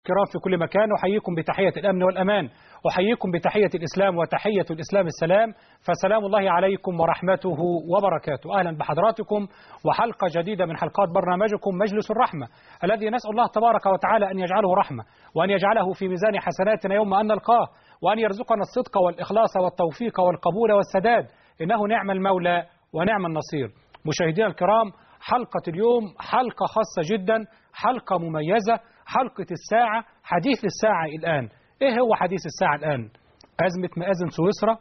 كرام في كل مكان أحييكم بتحية الأمن والأمان أحييكم بتحية الإسلام وتحية الإسلام السلام فسلام الله عليكم ورحمته وبركاته أهلا بحضراتكم وحلقة جديدة من حلقات برنامجكم مجلس الرحمة الذي نسأل الله تبارك وتعالى أن يجعله رحمة وأن يجعله في ميزان حسناتنا يوم أن نلقاه وأن يرزقنا الصدق والإخلاص والتوفيق والقبول والسداد إنه نعم المولى ونعم النصير مشاهدينا الكرام حلقة اليوم حلقة خاصة جدا حلقة مميزة حلقة الساعة حديث الساعة الآن إيه هو حديث الساعة الآن أزمة مآذن سويسرا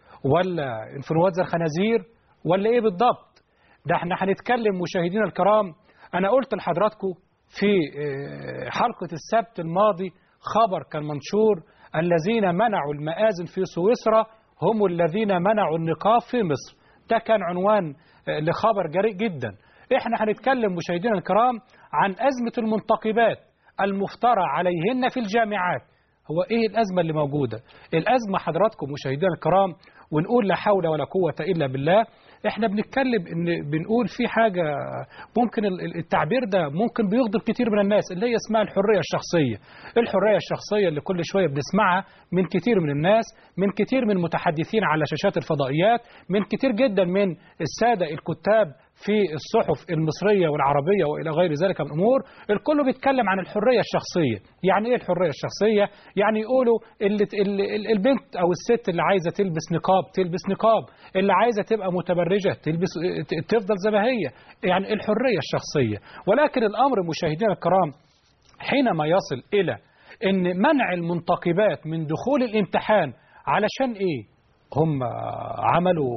ولا انفلونزا الخنازير ولا إيه بالضبط ده احنا هنتكلم مشاهدينا الكرام أنا قلت لحضراتكم في حلقة السبت الماضي خبر كان منشور الذين منعوا المآذن في سويسرا هم الذين منعوا النقاب في مصر ده كان عنوان لخبر جريء جدا احنا هنتكلم مشاهدينا الكرام عن أزمة المنتقبات المفترى عليهن في الجامعات هو ايه الأزمة اللي موجودة الأزمة حضراتكم مشاهدينا الكرام ونقول لا حول ولا قوة إلا بالله احنا بنتكلم ان بنقول في حاجة ممكن التعبير ده ممكن بيغضب كتير من الناس اللي هي اسمها الحرية الشخصية الحرية الشخصية اللي كل شوية بنسمعها من كتير من الناس من كتير من متحدثين على شاشات الفضائيات من كتير جدا من السادة الكتاب في الصحف المصرية والعربية وإلى غير ذلك من الأمور الكل بيتكلم عن الحرية الشخصية يعني إيه الحرية الشخصية يعني يقولوا اللي البنت أو الست اللي عايزة تلبس نقاب تلبس نقاب اللي عايزة تبقى متبرجة تلبس تفضل زي ما هي يعني الحرية الشخصية ولكن الأمر مشاهدينا الكرام حينما يصل إلى أن منع المنتقبات من دخول الامتحان علشان إيه هم عملوا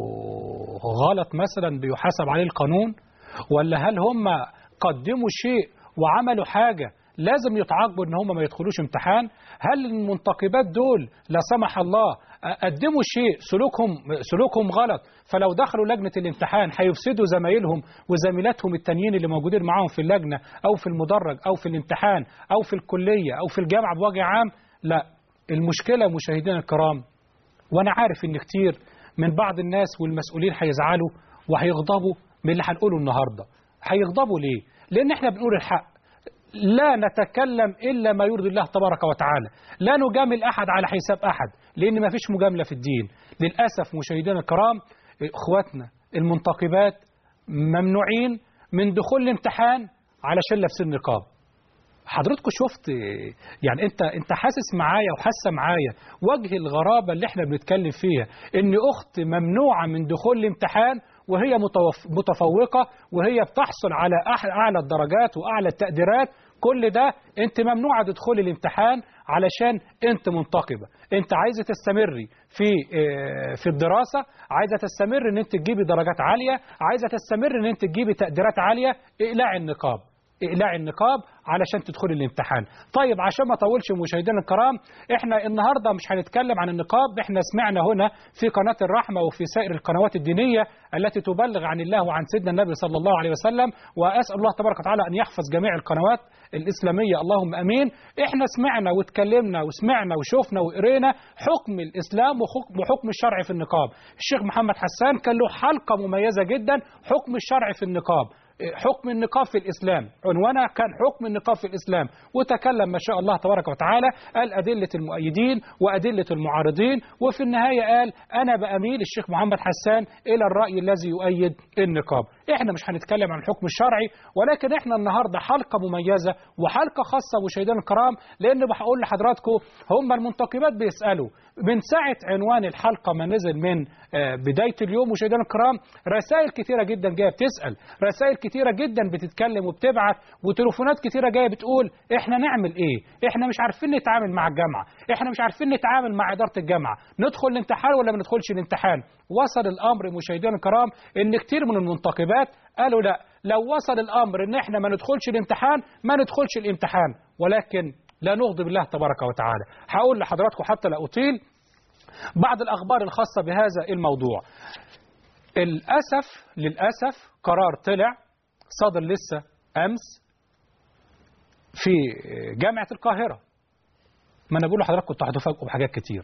غلط مثلا بيحاسب عليه القانون ولا هل هم قدموا شيء وعملوا حاجة لازم يتعاقبوا ان هم ما يدخلوش امتحان هل المنتقبات دول لا سمح الله قدموا شيء سلوكهم سلوكهم غلط فلو دخلوا لجنة الامتحان هيفسدوا زمايلهم وزميلاتهم التانيين اللي موجودين معاهم في اللجنة أو في المدرج أو في الامتحان أو في الكلية أو في الجامعة بوجه عام لا المشكلة مشاهدينا الكرام وانا عارف ان كتير من بعض الناس والمسؤولين هيزعلوا وهيغضبوا من اللي هنقوله النهارده هيغضبوا ليه لان احنا بنقول الحق لا نتكلم الا ما يرضي الله تبارك وتعالى لا نجامل احد على حساب احد لان ما فيش مجامله في الدين للاسف مشاهدينا الكرام اخواتنا المنتقبات ممنوعين من دخول الامتحان علشان لابسين نقاب حضرتكم شفت يعني انت انت حاسس معايا وحاسه معايا وجه الغرابه اللي احنا بنتكلم فيها ان اخت ممنوعه من دخول الامتحان وهي متفوقه وهي بتحصل على اعلى الدرجات واعلى التقديرات كل ده انت ممنوعه تدخلي الامتحان علشان انت منتقبه انت عايزه تستمري في في الدراسه عايزه تستمر ان انت تجيبي درجات عاليه عايزه تستمر ان انت تجيبي تقديرات عاليه اقلعي النقاب اقلاع النقاب علشان تدخلي الامتحان طيب عشان ما اطولش مشاهدينا الكرام احنا النهارده مش هنتكلم عن النقاب احنا سمعنا هنا في قناه الرحمه وفي سائر القنوات الدينيه التي تبلغ عن الله وعن سيدنا النبي صلى الله عليه وسلم واسال الله تبارك وتعالى ان يحفظ جميع القنوات الاسلاميه اللهم امين احنا سمعنا واتكلمنا وسمعنا وشفنا وقرينا حكم الاسلام وحكم الشرع في النقاب الشيخ محمد حسان كان له حلقه مميزه جدا حكم الشرع في النقاب حكم النقاب في الإسلام عنوانها كان حكم النقاب في الإسلام وتكلم ما شاء الله تبارك وتعالى قال أدلة المؤيدين وأدلة المعارضين وفي النهاية قال أنا بأميل الشيخ محمد حسان إلى الرأي الذي يؤيد النقاب احنا مش هنتكلم عن الحكم الشرعي ولكن احنا النهاردة حلقة مميزة وحلقة خاصة مشاهدينا الكرام لأن بقول لحضراتكم هم المنتقبات بيسألوا من ساعة عنوان الحلقة ما نزل من بداية اليوم مشاهدينا الكرام رسائل كثيرة جدا جاية بتسأل رسائل كثيرة جدا بتتكلم وبتبعت وتليفونات كثيرة جاية بتقول احنا نعمل ايه احنا مش عارفين نتعامل مع الجامعة احنا مش عارفين نتعامل مع إدارة الجامعة ندخل الامتحان ولا ما ندخلش الامتحان وصل الأمر مشاهدينا الكرام ان كتير من المنتقبات قالوا لا لو وصل الأمر ان احنا ما ندخلش الامتحان ما ندخلش الامتحان ولكن لا نغضب الله تبارك وتعالى هقول لحضراتكم حتى لا أطيل بعض الأخبار الخاصة بهذا الموضوع للأسف للأسف قرار طلع صدر لسه أمس في جامعة القاهرة ما أنا بقول لحضراتكم كنتوا هتفاجئوا بحاجات كتير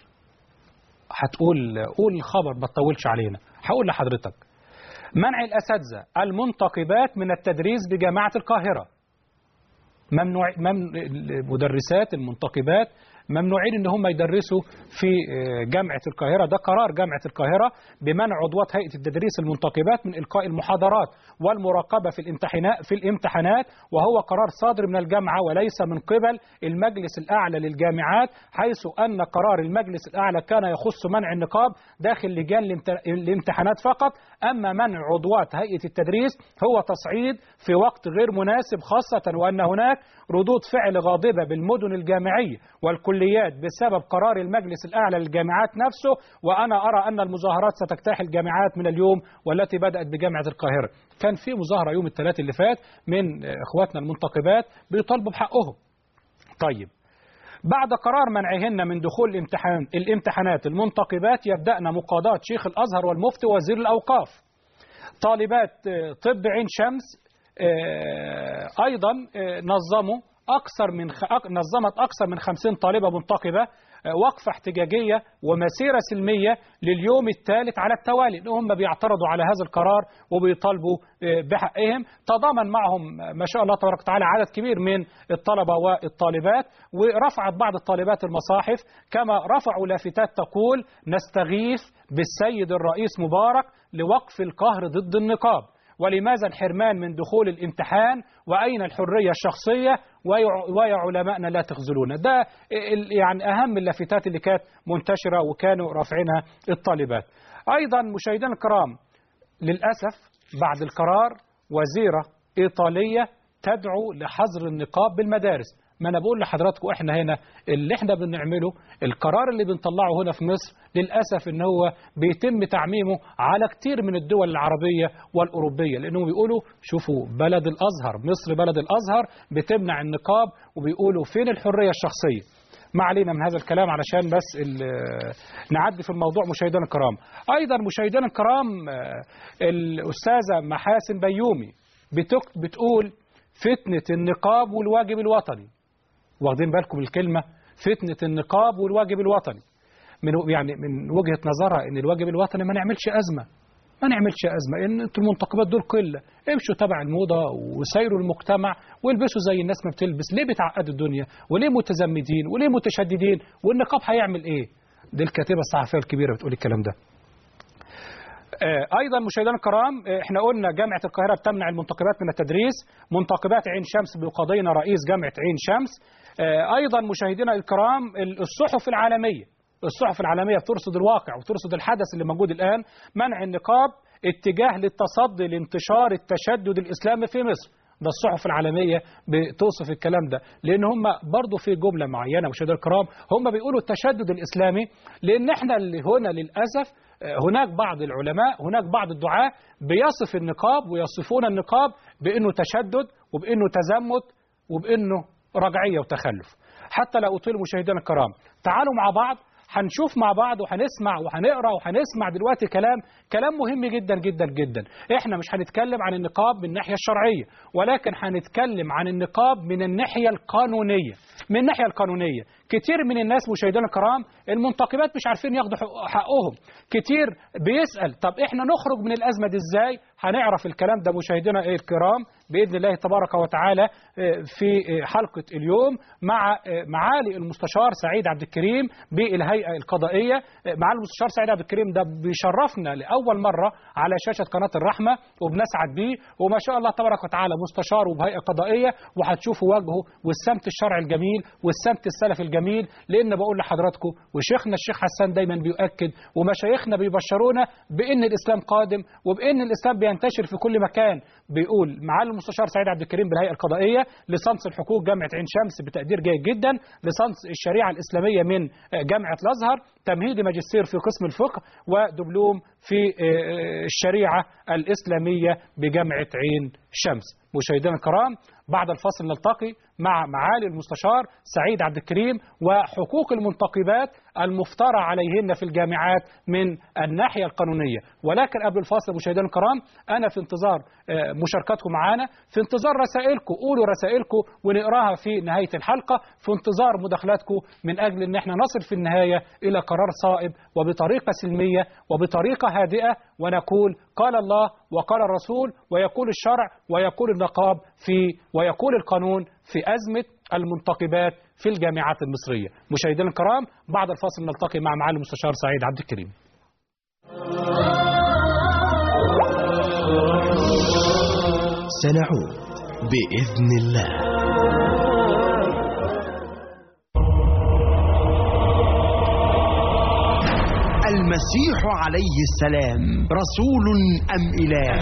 هتقول قول الخبر ما تطولش علينا هقول لحضرتك منع الأساتذة المنتقبات من التدريس بجامعة القاهرة ممنوع ممن... المدرسات المنتقبات ممنوعين ان هم يدرسوا في آه، جامعه القاهره ده قرار جامعه القاهره بمنع عضوات هيئه التدريس المنتقبات من القاء المحاضرات والمراقبه في الامتحانات في الامتحانات وهو قرار صادر من الجامعه وليس من قبل المجلس الاعلى للجامعات حيث ان قرار المجلس الاعلى كان يخص منع النقاب داخل لجان الامت- الامتحانات فقط اما منع عضوات هيئه التدريس هو تصعيد في وقت غير مناسب خاصه وان هناك ردود فعل غاضبه بالمدن الجامعيه والكليات بسبب قرار المجلس الاعلى للجامعات نفسه وانا ارى ان المظاهرات ستجتاح الجامعات من اليوم والتي بدات بجامعه القاهره كان في مظاهره يوم الثلاث اللي فات من آه، اخواتنا المنتقبات بيطالبوا بحقهم طيب بعد قرار منعهن من دخول الامتحان الامتحانات المنتقبات يبدأن مقاضاة شيخ الأزهر والمفتي وزير الأوقاف طالبات آه، طب عين شمس آه، أيضا آه، نظموا أكثر من خ... أك- نظمت أكثر من 50 طالبة منتقبة آه، وقفة احتجاجية ومسيرة سلمية لليوم الثالث على التوالي إن هم بيعترضوا على هذا القرار وبيطالبوا آه، بحقهم تضامن معهم آه، ما شاء الله تبارك وتعالى عدد كبير من الطلبة والطالبات ورفعت بعض الطالبات المصاحف كما رفعوا لافتات تقول نستغيث بالسيد الرئيس مبارك لوقف القهر ضد النقاب ولماذا الحرمان من دخول الامتحان وأين الحرية الشخصية ويع- ويا علمائنا لا تخذلونا ده ال- يعني أهم اللافتات اللي كانت منتشرة وكانوا رافعينها الطالبات أيضا مشاهدينا الكرام للأسف بعد القرار وزيرة إيطالية تدعو لحظر النقاب بالمدارس ما انا بقول لحضراتكم احنا هنا اللي احنا بنعمله القرار اللي بنطلعه هنا في مصر للاسف ان هو بيتم تعميمه على كتير من الدول العربيه والاوروبيه لانهم بيقولوا شوفوا بلد الازهر مصر بلد الازهر بتمنع النقاب وبيقولوا فين الحريه الشخصيه ما علينا من هذا الكلام علشان بس ال- نعدي في الموضوع مشاهدينا الكرام ايضا مشاهدينا الكرام آه، الاستاذه محاسن بيومي بتك- بتقول فتنه النقاب والواجب الوطني واخدين بالكم الكلمه فتنه النقاب والواجب الوطني من يعني من وجهه نظرها ان الواجب الوطني ما نعملش ازمه ما نعملش ازمه ان انتوا المنتقبات دول قله امشوا تبع الموضه وسيروا المجتمع والبسوا زي الناس ما بتلبس ليه بتعقدوا الدنيا وليه متزمدين وليه متشددين والنقاب هيعمل ايه دي الكاتبه الصحفيه الكبيره بتقول الكلام ده آه، ايضا مشاهدينا الكرام آه، احنا قلنا جامعه القاهره بتمنع المنتقبات من التدريس منتقبات عين شمس بيقاضين رئيس جامعه عين شمس آه، ايضا مشاهدينا الكرام ال- الصحف العالميه الصحف العالميه بترصد الواقع وترصد الحدث اللي موجود الان منع النقاب اتجاه للتصدي لانتشار التشدد الاسلامي في مصر ده الصحف العالمية بتوصف الكلام ده لأن هم برضو في جملة معينة مشاهدينا الكرام هم بيقولوا التشدد الإسلامي لأن احنا اللي هنا للأسف آه، هناك بعض العلماء هناك بعض الدعاة بيصف النقاب ويصفون النقاب بأنه تشدد وبأنه تزمت وبأنه رجعية وتخلف حتى لا أطيل مشاهدينا الكرام تعالوا مع بعض هنشوف مع بعض وهنسمع وهنقرا وهنسمع دلوقتي كلام كلام مهم جدا جدا جدا احنا مش هنتكلم عن النقاب من الناحيه الشرعيه ولكن هنتكلم عن النقاب من الناحيه القانونيه من الناحيه القانونيه كتير من الناس مشاهدينا الكرام المنتقبات مش عارفين ياخدوا حق- حقهم كتير بيسال طب احنا نخرج من الازمه دي ازاي هنعرف الكلام ده مشاهدينا الكرام باذن الله تبارك وتعالى آه، في آه، حلقه اليوم مع آه، معالي المستشار سعيد عبد الكريم بالهيئه القضائيه آه، معالي المستشار سعيد عبد الكريم ده بيشرفنا لاول مره على شاشه قناه الرحمه وبنسعد بيه وما شاء الله تبارك وتعالى مستشار وبهيئه قضائيه وهتشوفوا وجهه والسمت الشرعي الجميل والسمت السلفي الجميل لان بقول لحضراتكم وشيخنا الشيخ حسان دايما بيؤكد ومشايخنا بيبشرونا بان الاسلام قادم وبان الاسلام بينتشر في كل مكان بيقول معالي المستشار سعيد عبد الكريم بالهيئه القضائيه لصنص الحقوق جامعه عين شمس بتقدير جيد جدا لصنص الشريعه الاسلاميه من جامعه الازهر تمهيدي ماجستير في قسم الفقه ودبلوم في الشريعه الاسلاميه بجامعه عين شمس مشاهدينا الكرام بعد الفاصل نلتقي مع معالي المستشار سعيد عبد الكريم وحقوق المنتقبات المفترى عليهن في الجامعات من الناحيه القانونيه ولكن قبل الفاصل مشاهدينا الكرام انا في انتظار آه، مشاركتكم معنا في انتظار رسائلكم قولوا رسائلكم ونقراها في نهايه الحلقه في انتظار مداخلاتكم من اجل ان احنا نصل في النهايه الى قرار صائب وبطريقه سلميه وبطريقه هادئه ونقول قال الله وقال الرسول ويقول الشرع ويقول النقاب في ويقول القانون في أزمة المنتقبات في الجامعات المصرية مشاهدينا الكرام بعد الفاصل نلتقي مع معالي المستشار سعيد عبد الكريم سنعود بإذن الله المسيح عليه السلام رسول أم إله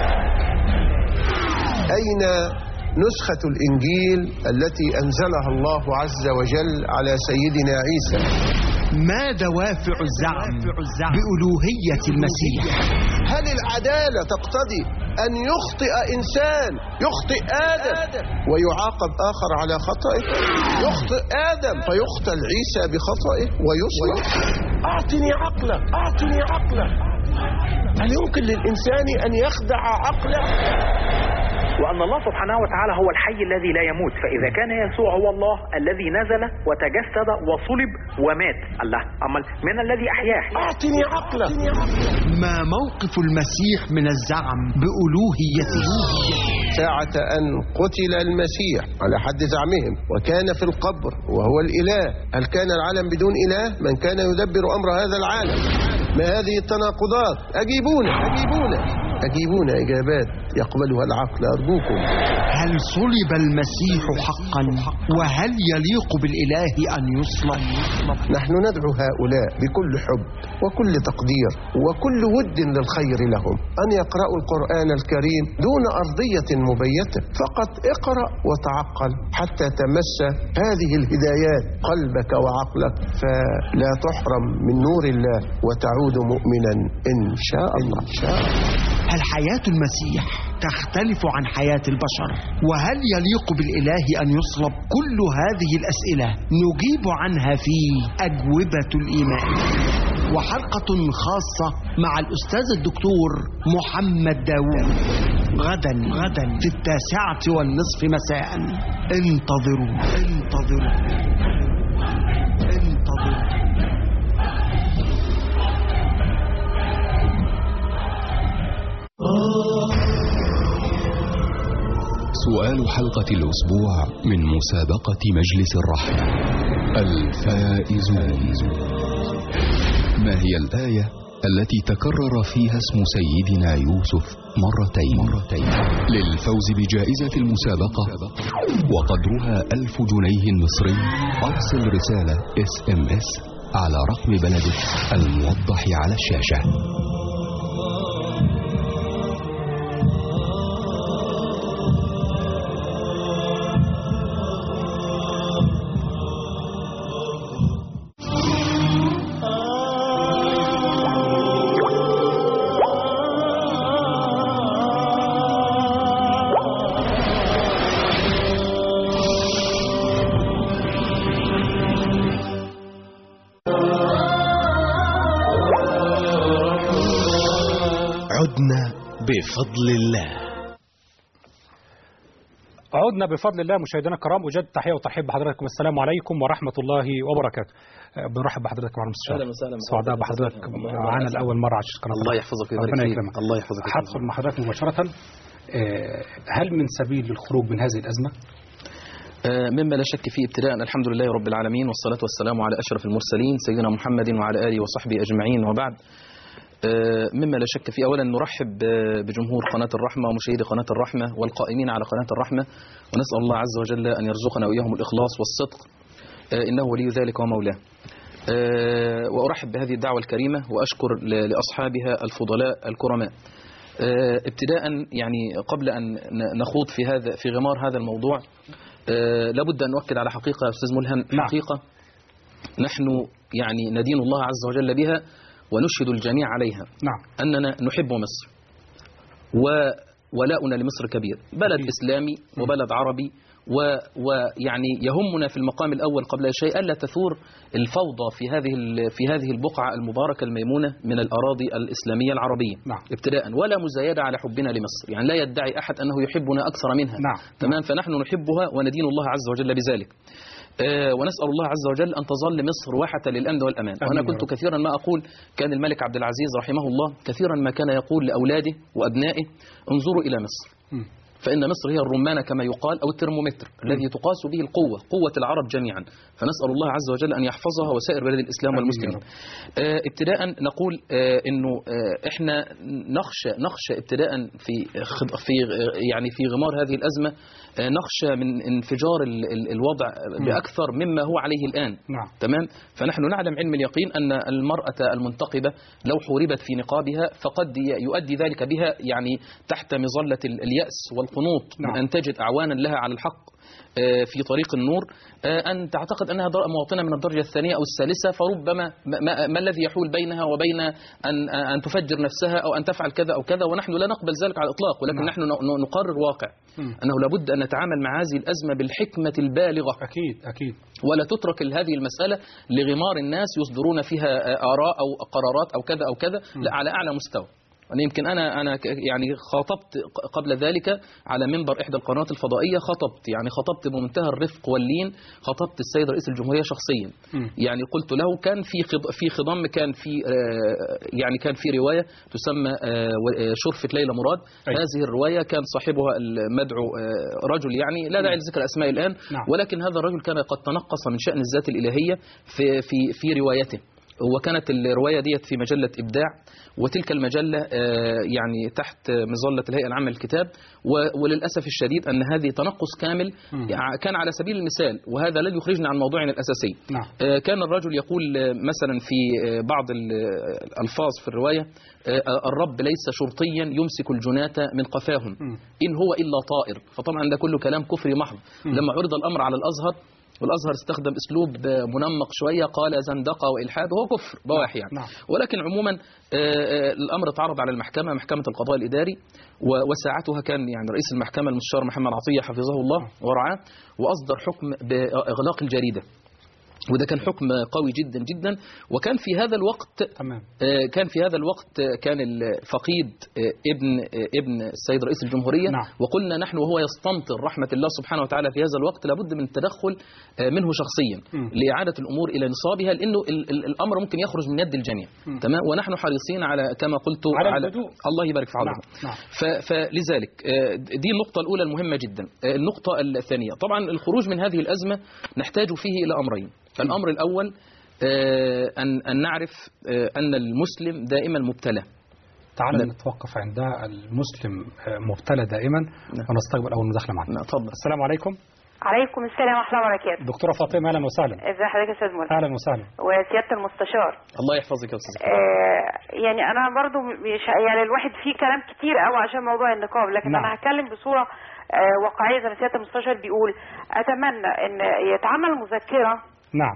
أين نسخة الإنجيل التي أنزلها الله عز وجل على سيدنا عيسى ما دوافع الزعم بألوهية المسيح هل العدالة تقتضي أن يخطئ إنسان يخطئ آدم ويعاقب آخر على خطئه يخطئ آدم فيقتل عيسى بخطئه ويصلح أعطني عقله أعطني عقله هل يمكن للإنسان أن يخدع عقله وأن الله سبحانه وتعالى هو الحي الذي لا يموت فإذا كان يسوع هو الله الذي نزل وتجسد وصلب ومات الله أما من الذي أحياه أعطني عقله ما موقف المسيح من الزعم بألوهيته ساعة أن قتل المسيح على حد زعمهم وكان في القبر وهو الإله هل كان العالم بدون إله من كان يدبر أمر هذا العالم ما هذه التناقضات أجيبونا أجيبونا أجيبونا إجابات يقبلها العقل أرجوكم هل صلب المسيح حقا وهل يليق بالإله أن يصلب نحن ندعو هؤلاء بكل حب وكل تقدير وكل ود للخير لهم أن يقرأوا القرآن الكريم دون أرضية مبيتة فقط اقرأ وتعقل حتى تمس هذه الهدايات قلبك وعقلك فلا تحرم من نور الله وتعود مؤمنا إن شاء الله, إن شاء الله. هل حياة المسيح تختلف عن حياة البشر وهل يليق بالإله أن يصلب كل هذه الأسئلة نجيب عنها في أجوبة الإيمان وحلقة خاصة مع الأستاذ الدكتور محمد داوود غدا غدا في التاسعة والنصف مساء انتظروا انتظروا انتظروا سؤال حلقة الأسبوع من مسابقة مجلس الرحمة الفائزون ما هي الآية التي تكرر فيها اسم سيدنا يوسف مرتين, مرتين للفوز بجائزة المسابقة وقدرها ألف جنيه مصري أرسل رسالة اس ام اس على رقم بلدك الموضح على الشاشة عدنا بفضل الله عدنا بفضل الله مشاهدينا الكرام أجد تحية وترحيب بحضراتكم السلام عليكم ورحمة الله وبركاته آه، بنرحب بحضرتك مع المستشار اهلا وسهلا سعداء بحضرتك معانا لأول مرة على الشركة الله يحفظك ويبارك ربنا فيك. يكرمك الله يحفظك هدخل مع حضرتك مباشرة آه، هل من سبيل للخروج من هذه الأزمة؟ آه، مما لا شك فيه ابتداء الحمد لله رب العالمين والصلاة والسلام على أشرف المرسلين سيدنا محمد وعلى آله وصحبه أجمعين وبعد آه، مما لا شك فيه أولا نرحب آه، بجمهور قناة الرحمة ومشاهدي قناة الرحمة والقائمين على قناة الرحمة ونسأل الله عز وجل أن يرزقنا وإياهم الإخلاص والصدق آه، إنه ولي ذلك ومولاه آه، وأرحب بهذه الدعوة الكريمة وأشكر ل- لأصحابها الفضلاء الكرماء آه، ابتداء يعني قبل أن ن- نخوض في هذا في غمار هذا الموضوع آه، لابد أن نؤكد على حقيقة يا أستاذ ملهم نعم. حقيقة نحن يعني ندين الله عز وجل بها ونشهد الجميع عليها نعم أننا نحب مصر وولاؤنا لمصر كبير بلد أكيد. إسلامي وبلد عربي و- ويعني يهمنا في المقام الأول قبل أي شيء ألا تثور الفوضى في هذه ال- في هذه البقعة المباركة الميمونة من الأراضي الإسلامية العربية نعم. ابتداء ولا مزايدة على حبنا لمصر يعني لا يدعي أحد أنه يحبنا أكثر منها نعم. تمام فنحن نحبها وندين الله عز وجل بذلك آه، ونسأل الله عز وجل أن تظل مصر واحة للأمن والأمان آمين وأنا يا كنت رب. كثيرا ما أقول كان الملك عبد العزيز رحمه الله كثيرا ما كان يقول لأولاده وأبنائه انظروا إلى مصر مم. فإن مصر هي الرمانة كما يقال أو الترمومتر الذي تقاس به القوة قوة العرب جميعا فنسأل الله عز وجل أن يحفظها وسائر بلاد الإسلام آمين يا والمسلمين رب. آه، ابتداء نقول آه، انه آه، احنا نخشى نخشى ابتداء في خض- في آه، يعني في غمار هذه الازمه آه، نخشى من انفجار ال- ال- الوضع باكثر مما هو عليه الان نعم. تمام فنحن نعلم علم اليقين ان المراه المنتقبه لو حوربت في نقابها فقد ي- يؤدي ذلك بها يعني تحت مظله ال- الياس والقنوط نعم. من ان تجد اعوانا لها على الحق آه، في طريق النور آه، أن تعتقد أنها در- مواطنة من الدرجة الثانية أو الثالثة فربما ما, ما, ما الذي يحول بينها وبين أن, أن تفجر نفسها أو أن تفعل كذا أو كذا ونحن لا نقبل ذلك على الإطلاق ولكن نعم. نحن ن- نقرر واقع مم. أنه لابد أن نتعامل مع هذه الأزمة بالحكمة البالغة أكيد أكيد ولا تترك هذه المسألة لغمار الناس يصدرون فيها آراء أو قرارات أو كذا أو كذا لا على أعلى مستوى أنا يمكن أنا أنا ك- يعني خاطبت ق- قبل ذلك على منبر إحدى القنوات الفضائية خطبت يعني خطبت بمنتهى الرفق واللين خطبت السيد رئيس الجمهورية شخصيا مم. يعني قلت له كان في خض- في خضم كان في آه، يعني كان في رواية تسمى آه، و- آه، شرفة ليلى مراد أي. هذه الرواية كان صاحبها المدعو آه، رجل يعني لا داعي لذكر أسماء الآن نعم. ولكن هذا الرجل كان قد تنقص من شأن الذات الإلهية في في في روايته وكانت الرواية ديت في مجلة إبداع وتلك المجلة آه، يعني تحت مظلة الهيئة العامة للكتاب و- وللأسف الشديد أن هذه تنقص كامل مم. يع- كان على سبيل المثال وهذا لن يخرجنا عن موضوعنا الأساسي نعم. آه، كان الرجل يقول آه، مثلا في آه، بعض ال- آه، الألفاظ في الرواية آه، الرب ليس شرطيا يمسك الجناة من قفاهم مم. إن هو إلا طائر فطبعا ده كله كلام كفري محض مم. لما عرض الأمر على الأزهر والأزهر استخدم أسلوب آه، منمق شوية قال زندقة وإلحاد وهو كفر بواح يعني نعم. ولكن عموما آه، آه، الأمر اتعرض على المحكمة محكمة القضاء الإداري و- وساعتها كان يعني رئيس المحكمة المستشار محمد عطية حفظه الله ورعاه وأصدر حكم بإغلاق الجريدة وده كان حكم قوي جدا جدا وكان في هذا الوقت تمام آه، كان في هذا الوقت آه، كان الفقيد آه، ابن آه، ابن السيد رئيس الجمهورية نعم. وقلنا نحن وهو يستمطر رحمة الله سبحانه وتعالى في هذا الوقت لابد من التدخل آه، منه شخصيا مم. لإعادة الأمور إلى نصابها لأنه ال- ال- الأمر ممكن يخرج من يد الجميع مم. تمام ونحن حريصين على كما قلت على الهدوء. الله يبارك في عمرك نعم، نعم. ف- فلذلك آه، دي النقطة الأولى المهمة جدا آه، النقطة الثانية طبعا الخروج من هذه الأزمة نحتاج فيه إلى أمرين الأمر الأول آه، أن أن نعرف آه، أن المسلم دائما مبتلى تعال نعم. نتوقف عند المسلم آه، مبتلى دائما نعم. ونستقبل أول مداخلة معنا نعم، تفضل السلام عليكم عليكم السلام ورحمة الله وبركاته دكتورة فاطمة أهلا وسهلا ازي حضرتك يا استاذ ملك أهلا وسهلا وسيادة المستشار الله يحفظك يا أستاذ آه يعني انا برضو مش يعني الواحد فيه كلام كتير قوي عشان موضوع النقاب لكن نعم. انا هتكلم بصورة آه واقعية زي ما سيادة المستشار بيقول اتمنى ان يتعمل مذكرة نعم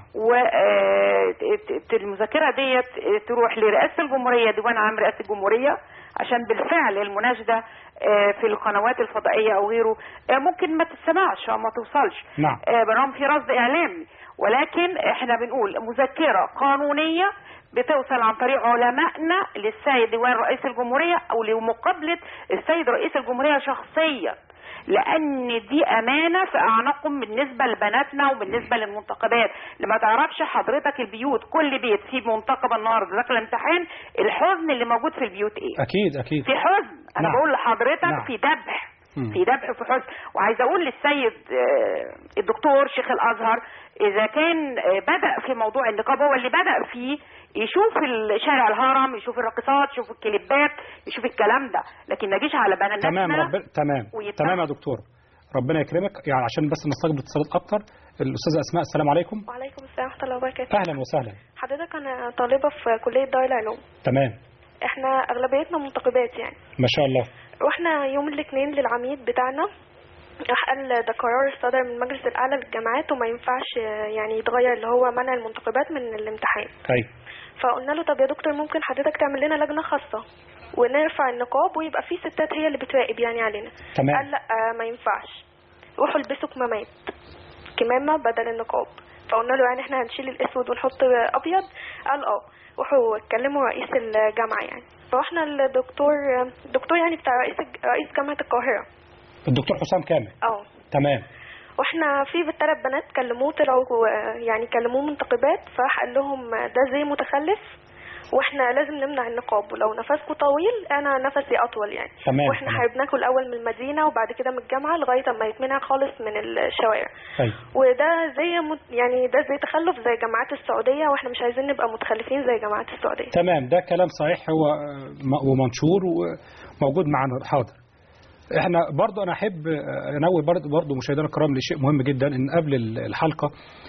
والمذكرة ديت تروح لرئاسة الجمهورية ديوان عام رئاسة الجمهورية عشان بالفعل المناشدة آه، في القنوات الفضائية أو غيره آه، ممكن ما تسمعش أو ما توصلش نعم. آه، برغم في رصد إعلامي ولكن احنا بنقول مذكرة قانونية بتوصل عن طريق علمائنا للسيد ديوان رئيس الجمهورية أو لمقابلة السيد رئيس الجمهورية شخصيا لان دي امانه في اعناقهم بالنسبه لبناتنا وبالنسبه للمنتخبات لما تعرفش حضرتك البيوت كل بيت فيه منتخب النهارده داخل الامتحان الحزن اللي موجود في البيوت ايه أكيد أكيد في حزن انا نعم. بقول لحضرتك نعم. في ذبح مم. في ذبح في حزن وعايزه اقول للسيد آه، الدكتور شيخ الازهر اذا كان آه، بدا في موضوع النقاب هو اللي بدا فيه يشوف ال- شارع الهرم يشوف الراقصات يشوف الكليبات يشوف الكلام ده لكن ما يجيش على بناتنا تمام رب... تمام ويتبع- تمام يا دكتور ربنا يكرمك يعني عشان بس نستقبل اتصالات أكتر الأستاذة أسماء السلام عليكم وعليكم السلام ورحمة الله وبركاته أهلا وسهلا حضرتك أنا طالبة في كلية دار العلوم تمام احنا أغلبيتنا منتقبات يعني ما شاء الله رحنا يوم الاثنين للعميد بتاعنا راح قال ده قرار صدر من المجلس الأعلى للجامعات وما ينفعش آه، يعني يتغير اللي هو منع المنتقبات من الامتحان أيوة فقلنا له طب يا دكتور ممكن حضرتك تعمل لنا لجنة خاصة ونرفع النقاب ويبقى في ستات هي اللي بتراقب يعني علينا تمام. قال لا آه، ما ينفعش روحوا البسوا كمامات كمامة بدل النقاب فقلنا له يعني احنا هنشيل الاسود ونحط ابيض قال اه روحوا اتكلموا رئيس الجامعة يعني فاحنا الدكتور الدكتور يعني بتاع رئيس رئيس جامعة القاهرة الدكتور حسام كامل اه تمام واحنا في ثلاث بنات كلموه طلعوا آه، يعني كلموه منتقبات فراح قال لهم ده زي متخلف واحنا لازم نمنع النقاب ولو نفسكم طويل انا نفسي اطول يعني تمام، واحنا تمام. حبيبناكم الاول من المدينه وبعد كده من الجامعه لغايه اما يتمنع خالص من الشوارع طيب وده زي مت- يعني ده زي تخلف زي جامعات السعوديه واحنا مش عايزين نبقى متخلفين زي جامعات السعوديه تمام ده كلام صحيح هو آه، م- ومنشور وموجود معنا حاضر احنا برضو انا احب آه، انوه برضو برضو مشاهدينا الكرام لشيء مهم جدا ان قبل ال- الحلقه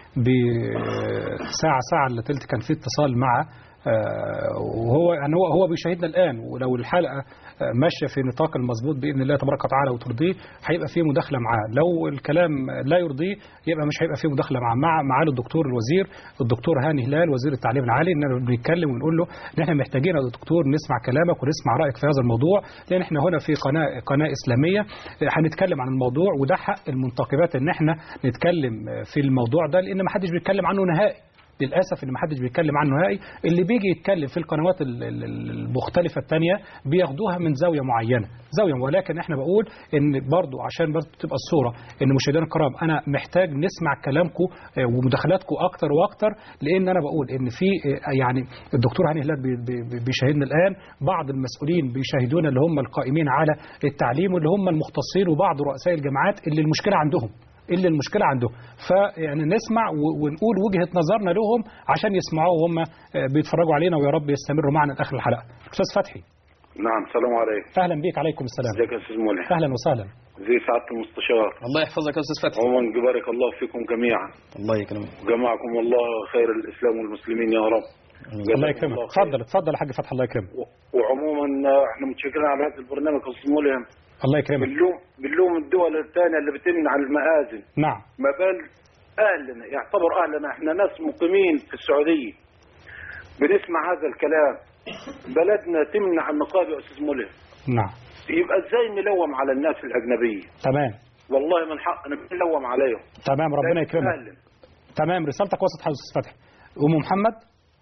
بساعه ساعه الا تلت كان في اتصال مع آه، وهو يعني هو هو بيشاهدنا الان ولو الحلقه آه، ماشيه في نطاق المظبوط باذن الله تبارك وتعالى وترضيه هيبقى فيه مداخله معاه لو الكلام لا يرضيه يبقى مش هيبقى فيه مداخله معاه مع معالي الدكتور الوزير الدكتور هاني هلال وزير التعليم العالي ان بنتكلم ونقول له ان احنا محتاجين يا دكتور نسمع كلامك ونسمع رايك في هذا الموضوع لان احنا هنا في قناه قناه اسلاميه آه، هنتكلم عن الموضوع وده حق المنتقبات ان احنا نتكلم آه، في الموضوع ده لان ما حدش بيتكلم عنه نهائي للاسف اللي ما حدش بيتكلم عنه نهائي اللي بيجي يتكلم في القنوات ال- ال- ال- المختلفه الثانيه بياخدوها من زاويه معينه زاويه ولكن احنا بقول ان برضو عشان برضو تبقى الصوره ان مشاهدينا الكرام انا محتاج نسمع كلامكم آه، ومداخلاتكم اكتر واكتر لان انا بقول ان في آه، يعني الدكتور هاني هلال بي- بي- بيشاهدنا الان بعض المسؤولين بيشاهدونا اللي هم القائمين على التعليم واللي هم المختصين وبعض رؤساء الجامعات اللي المشكله عندهم اللي المشكله عنده فيعني نسمع و- ونقول وجهه نظرنا لهم عشان يسمعوا وهم آه، بيتفرجوا علينا ويا رب يستمروا معنا لاخر الحلقه استاذ فتحي نعم السلام عليكم اهلا بيك عليكم السلام ازيك يا استاذ ملهم اهلا وسهلا زي سعاده المستشار الله يحفظك يا استاذ فتحي عموما بارك الله فيكم جميعا الله يكرمك وجمعكم الله خير الاسلام والمسلمين يا رب الله يكرمك اتفضل اتفضل يا حاج فتحي الله يكرمك و- وعموما آه، احنا متشكرين على هذا البرنامج يا استاذ ملهم الله يكرمك بنلوم بنلوم الدول الثانيه اللي بتمنع المآذن نعم ما بال اهلنا يعتبر اهلنا احنا ناس مقيمين في السعوديه بنسمع هذا الكلام بلدنا تمنع النقاب يا استاذ ملهم نعم يبقى ازاي نلوم على الناس الاجنبيه تمام والله من حقنا بنلوم عليهم تمام ربنا لكن يكرمك أهلاً. تمام رسالتك وصلت حضرتك استاذ فتحي ام محمد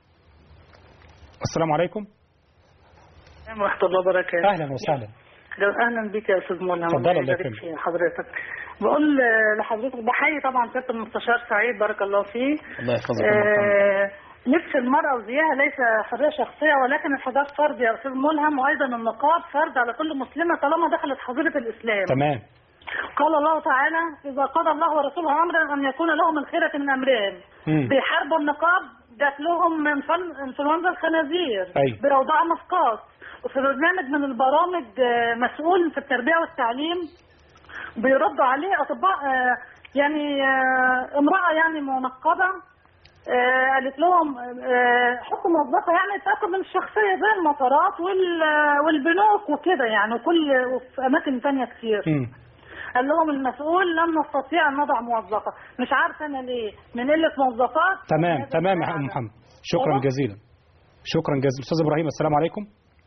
السلام عليكم ورحمة الله وبركاته اهلا وسهلا لو اهلا بك يا استاذ منى اتفضل، الله الله يبارك يكرمك. في حضرتك بقول آه، لحضرتك بحيي طبعا سياده المستشار سعيد بارك الله فيه الله يحفظك يا محمد. آه، لبس المرأة وزيها ليس حرية شخصية ولكن الحجاب فرض يا أستاذ ملهم وأيضا النقاب فرض على كل مسلمة طالما دخلت حظيرة الإسلام تمام قال الله تعالى إذا قضى الله ورسوله أمرا أن يكون لهم الخيرة من أمرهم مم. بيحاربوا النقاب جات لهم من فن- انفلونزا الخنازير أيوة. بروضاء مسقط وفي برنامج من البرامج آه، مسؤول في التربية والتعليم بيردوا عليه أطباء آه، يعني آه، امرأة يعني منقبة آه، قالت لهم آه، حطوا موظفة يعني تأكل من الشخصية زي المطارات وال- والبنوك وكده يعني وكل وفي أماكن تانية كتير مم. قال لهم المسؤول لن نستطيع ان نضع موظفه مش عارفه انا ليه من قله موظفات تمام تمام يا ام محمد شكرا أيوة. جزيلا شكرا جزيلا استاذ ابراهيم السلام عليكم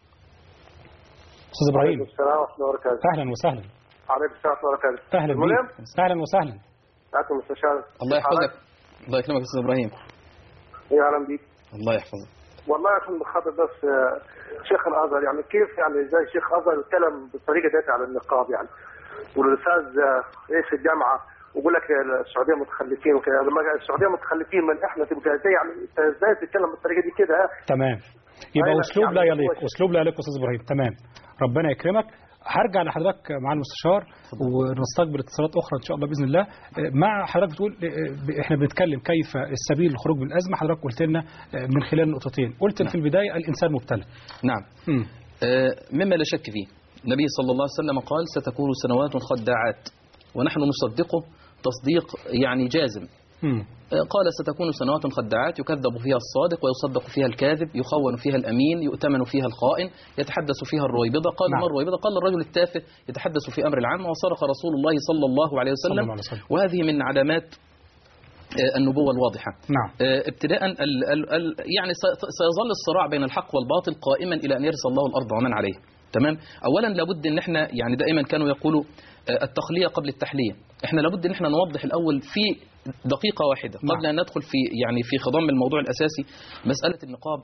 استاذ ابراهيم السلام ورحمة الله وبركاته. اهلا وسهلا عليكم السلام ورحمة الله وبركاته. اهلا الملهم بيك اهلا وسهلا سعادة المستشار. الله يحفظك الله يكرمك يا استاذ ابراهيم يا أهلا بيك. الله يحفظك والله عشان بخاطر بس آه، شيخ الازهر يعني كيف يعني ازاي شيخ الازهر يتكلم بالطريقه ديت على النقاب يعني والاستاذ آه، رئيس الجامعه ويقول لك السعوديه متخلفين وكذا لما قال السعوديه متخلفين من احنا تبقى ازاي يعني انت ازاي تتكلم بالطريقه دي كده ها؟ تمام يبقى أيوة، اسلوب لا يعني يليق هو- اسلوب لا يليق استاذ ابراهيم تمام ربنا يكرمك هرجع لحضرتك مع المستشار ونستقبل اتصالات اخرى ان شاء الله باذن الله مع حضرتك بتقول احنا بنتكلم كيف السبيل للخروج من الازمه حضرتك قلت لنا من خلال نقطتين قلت في البدايه الانسان مبتلى نعم مم. آه، مما لا شك فيه النبي صلى الله عليه وسلم قال ستكون سنوات خداعات ونحن نصدقه تصديق يعني جازم مم. آه، قال ستكون سنوات خداعات يكذب فيها الصادق ويصدق فيها الكاذب يخون فيها الأمين يؤتمن فيها الخائن يتحدث فيها الرويبضة قال نعم. ما الرويبضة قال الرجل التافه يتحدث في أمر العام وصرخ رسول الله صلى الله عليه صلى وسلم الله عليه وسلم. وهذه من علامات آه، النبوة الواضحة نعم آه، ابتداء ال ال ال يعني سي- سيظل الصراع بين الحق والباطل قائما الى ان يرث الله الارض ومن عليها تمام اولا لابد ان احنا يعني دائما كانوا يقولوا آه، التخليه قبل التحليه احنا لابد ان احنا نوضح الاول في دقيقة واحدة قبل أن ندخل في يعني في خضم الموضوع الأساسي مسألة النقاب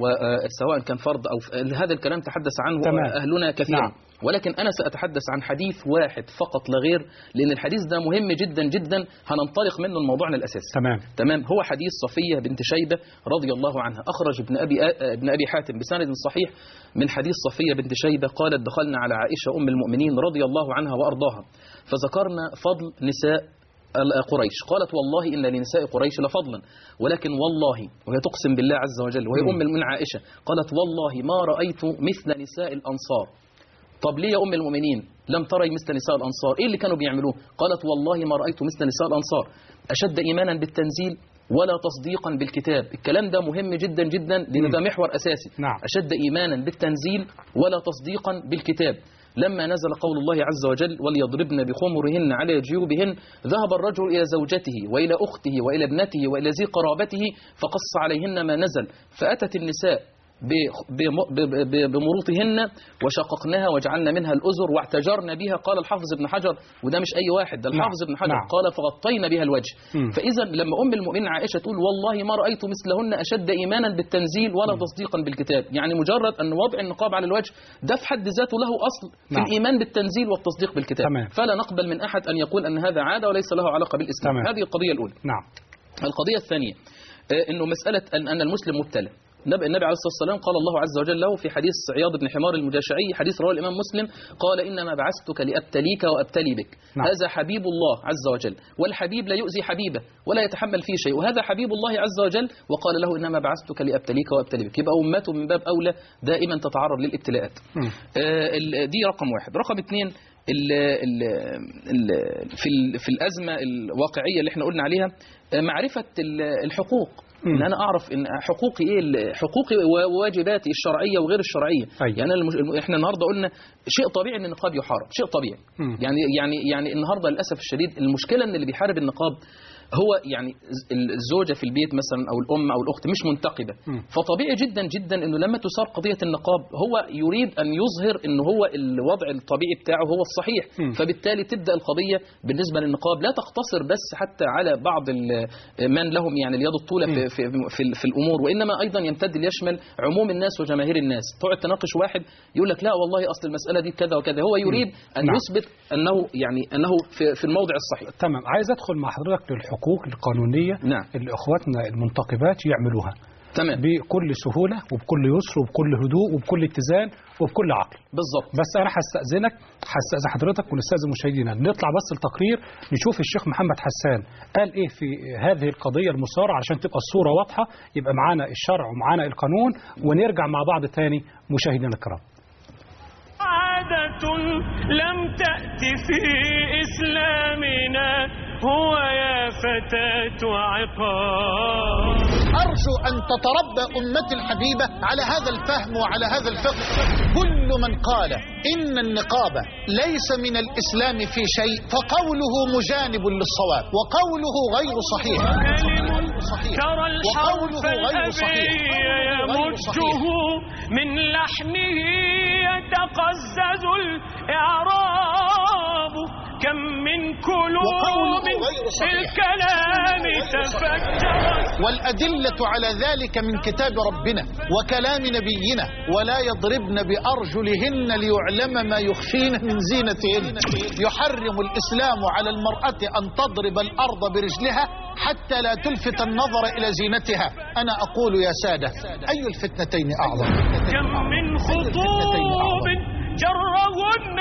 وسواء كان فرض أو ف- هذا الكلام تحدث عنه تمام. أهلنا كثيرا نعم. ولكن أنا سأتحدث عن حديث واحد فقط لا غير لأن الحديث ده مهم جدا جدا هننطلق منه لموضوعنا الأساسي تمام تمام هو حديث صفية بنت شيبة رضي الله عنها أخرج ابن أبي ابن أبي حاتم بسند صحيح من حديث صفية بنت شيبة قالت دخلنا على عائشة أم المؤمنين رضي الله عنها وأرضاها فذكرنا فضل نساء قريش قالت والله إن لنساء قريش لفضلا ولكن والله وهي تقسم بالله عز وجل وهي أم من عائشة قالت والله ما رأيت مثل نساء الأنصار طب ليه يا أم المؤمنين لم تري مثل نساء الأنصار إيه اللي كانوا بيعملوه قالت والله ما رأيت مثل نساء الأنصار أشد إيمانا بالتنزيل ولا تصديقا بالكتاب الكلام ده مهم جدا جدا لأن ده محور أساسي نعم. أشد إيمانا بالتنزيل ولا تصديقا بالكتاب لما نزل قول الله عز وجل وليضربن بخمرهن على جيوبهن ذهب الرجل إلى زوجته وإلى أخته وإلى ابنته وإلى ذي قرابته فقص عليهن ما نزل فأتت النساء ب- بم- ب- ب- بمروطهن وشققناها وجعلنا منها الأزر واعتجرنا بها قال الحافظ ابن حجر وده مش أي واحد ده نعم. الحافظ ابن حجر نعم. قال فغطينا بها الوجه مم. فإذا لما أم المؤمنين عائشة تقول والله ما رأيت مثلهن أشد إيمانا بالتنزيل ولا تصديقا بالكتاب يعني مجرد أن وضع النقاب على الوجه ده في حد ذاته له أصل في نعم. الإيمان بالتنزيل والتصديق بالكتاب تمام. فلا نقبل من أحد أن يقول أن هذا عادة وليس له علاقة بالإسلام تمام. هذه القضية الأولى نعم القضية الثانية آه، أنه مسألة أن أن المسلم مبتلى النبي النبي عليه الصلاة والسلام قال الله عز وجل له في حديث عياض بن حمار المجاشعي حديث رواه الإمام مسلم قال إنما بعثتك لأبتليك وأبتلي بك نعم. هذا حبيب الله عز وجل والحبيب لا يؤذي حبيبه ولا يتحمل فيه شيء وهذا حبيب الله عز وجل وقال له إنما بعثتك لأبتليك وأبتلي بك يبقى أمته من باب أولى دائما تتعرض للابتلاءات مم. آه، ال- دي رقم واحد رقم اثنين ال ال ال في ال في الأزمة الواقعية اللي احنا قلنا عليها آه، معرفة ال- الحقوق مم. ان انا اعرف ان حقوقي ايه ال- حقوقي وواجباتي الشرعيه وغير الشرعيه أيوة. يعني أنا المش... الم- احنا النهارده قلنا شيء طبيعي ان النقاب يحارب شيء طبيعي مم. يعني يعني يعني النهارده للاسف الشديد المشكله ان اللي بيحارب النقاب هو يعني ز- الزوجه في البيت مثلا او الام او الاخت مش منتقبه مم. فطبيعي جدا جدا انه لما تثار قضيه النقاب هو يريد ان يظهر ان هو الوضع الطبيعي بتاعه هو الصحيح مم. فبالتالي تبدا القضيه بالنسبه للنقاب لا تقتصر بس حتى على بعض ال- من لهم يعني اليد الطوله في في في, في الامور وانما ايضا يمتد ليشمل عموم الناس وجماهير الناس تقعد تناقش واحد يقول لك لا والله اصل المساله دي كذا وكذا هو يريد ان نعم. يثبت انه يعني انه في, في الموضع الصحيح تمام عايز ادخل مع حضرتك للحقوق القانونيه نعم. اللي اخواتنا المنتقبات يعملوها تمام بكل سهوله وبكل يسر وبكل هدوء وبكل اتزان وبكل عقل بالظبط بس انا هستاذنك هستاذن حضرتك ونستاذن مشاهدينا نطلع بس التقرير نشوف الشيخ محمد حسان قال ايه في هذه القضيه المثاره عشان تبقى الصوره واضحه يبقى معانا الشرع ومعانا القانون ونرجع مع بعض تاني مشاهدينا الكرام عادة لم تأت في إسلامنا هو يا فتاة عقاب أرجو أن تتربى أمتي الحبيبة على هذا الفهم وعلى هذا الفقه كل من قال إن النقاب ليس من الإسلام في شيء فقوله مجانب للصواب وقوله غير صحيح كلم ترى الحرف وقوله غير صحيح الأبي غير صحيح. يمجه من لحنه يتقزز الإعراب كم من وقوله قلوب غير في صحيح. الكلام تفجرت والأدلة على ذلك من كتاب ربنا وكلام نبينا ولا يضربن بأرجلهن ليعلم ما يخفين من زينتهن يحرم الإسلام على المرأة أن تضرب الأرض برجلها حتى لا تلفت النظر إلى زينتها أنا أقول يا سادة أي الفتنتين أعظم كم من خطوب جرهن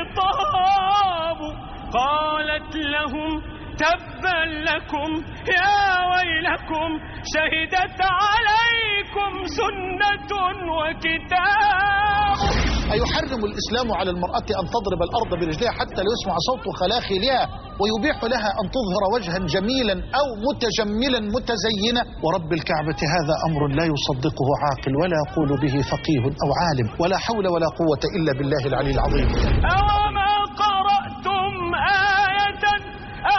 خطاب قالت لهم تبا لكم يا ويلكم شهدت عليكم سنة وكتاب أيحرم الإسلام على المرأة أن تضرب الأرض برجلها حتى لا يسمع صوت خلاخلها ويبيح لها أن تظهر وجها جميلا أو متجملا متزينا ورب الكعبة هذا أمر لا يصدقه عاقل ولا يقول به فقيه أو عالم ولا حول ولا قوة إلا بالله العلي العظيم أوما قرأتم آية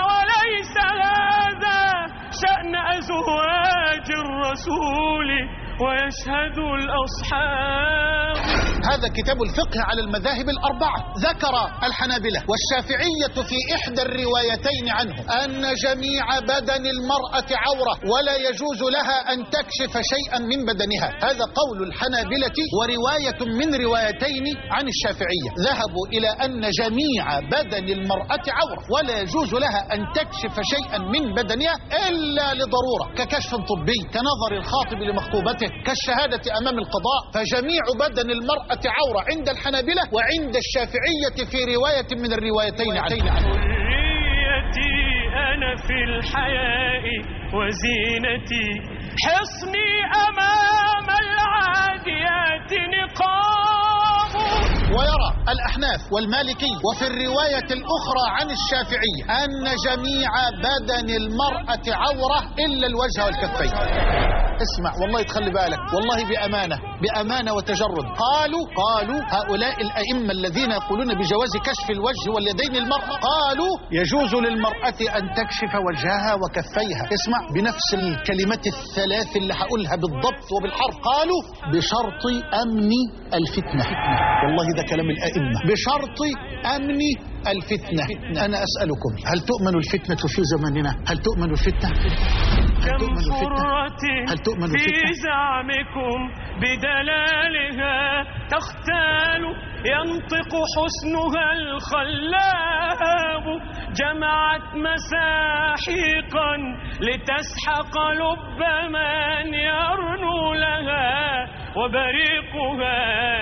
أوليس هذا شأن أزواج الرسول ويشهد الأصحاب هذا كتاب الفقه على المذاهب الأربعة ذكر الحنابلة والشافعية في إحدى الروايتين عنه أن جميع بدن المرأة عورة ولا يجوز لها أن تكشف شيئا من بدنها هذا قول الحنابلة ورواية من روايتين عن الشافعية ذهبوا إلى أن جميع بدن المرأة عورة ولا يجوز لها أن تكشف شيئا من بدنها إلا لضرورة ككشف طبي كنظر الخاطب لمخطوبته كالشهادة أمام القضاء فجميع بدن المرأة عورة عند الحنابلة وعند الشافعية في رواية من الروايتين عنه حريتي أنا في الحياء وزينتي حصني أمام العاديات نقاب ويرى الأحناف والمالكي وفي الرواية الأخرى عن الشافعي أن جميع بدن المرأة عورة إلا الوجه والكفين اسمع والله تخلي بالك والله بأمانة بأمانة وتجرد قالوا قالوا هؤلاء الأئمة الذين يقولون بجواز كشف الوجه واليدين للمرأة قالوا يجوز للمرأة أن تكشف وجهها وكفيها اسمع بنفس الكلمات الثلاث اللي هقولها بالضبط وبالحرف قالوا بشرط أمن الفتنة والله ده كلام الأئمة بشرط أمن الفتنة أنا أسألكم هل تؤمن الفتنة في زماننا هل تؤمن الفتنة هل كم تؤمن الفتنة فرة هل تؤمن في الفتنة زعمكم بدلالها تختال ينطق حسنها الخلاب جمعت مساحيقا لتسحق لب من يرنو لها وبريقها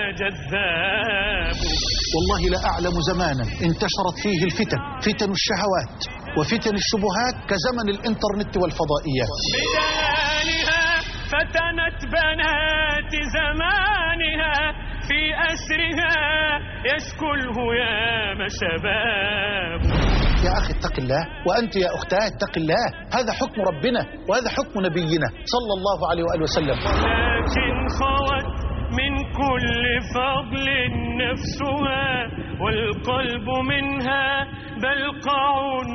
جذاب والله لا أعلم زمانا انتشرت فيه الفتن فتن الشهوات وفتن الشبهات كزمن الإنترنت والفضائيات بدلالها فتنت بنات زمانها في أسرها يشكو الهيام شباب يا أخي اتق الله وأنت يا أختاه اتق الله هذا حكم ربنا وهذا حكم نبينا صلى الله عليه وآله وسلم لكن خوت من كل فضل نفسها والقلب منها بلقع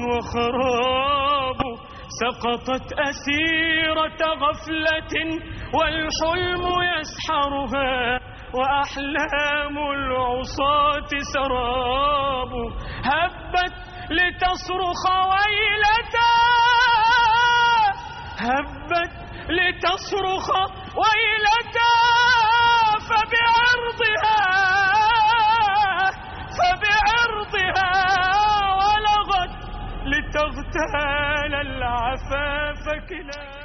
وخراب سقطت أسيرة غفلة والحلم يسحرها وأحلام العصاة سراب هبت لتصرخ ويلتا هبت لتصرخ ويلتا فبعرضها فبعرضها ولغت لتغتال العفاف كلاب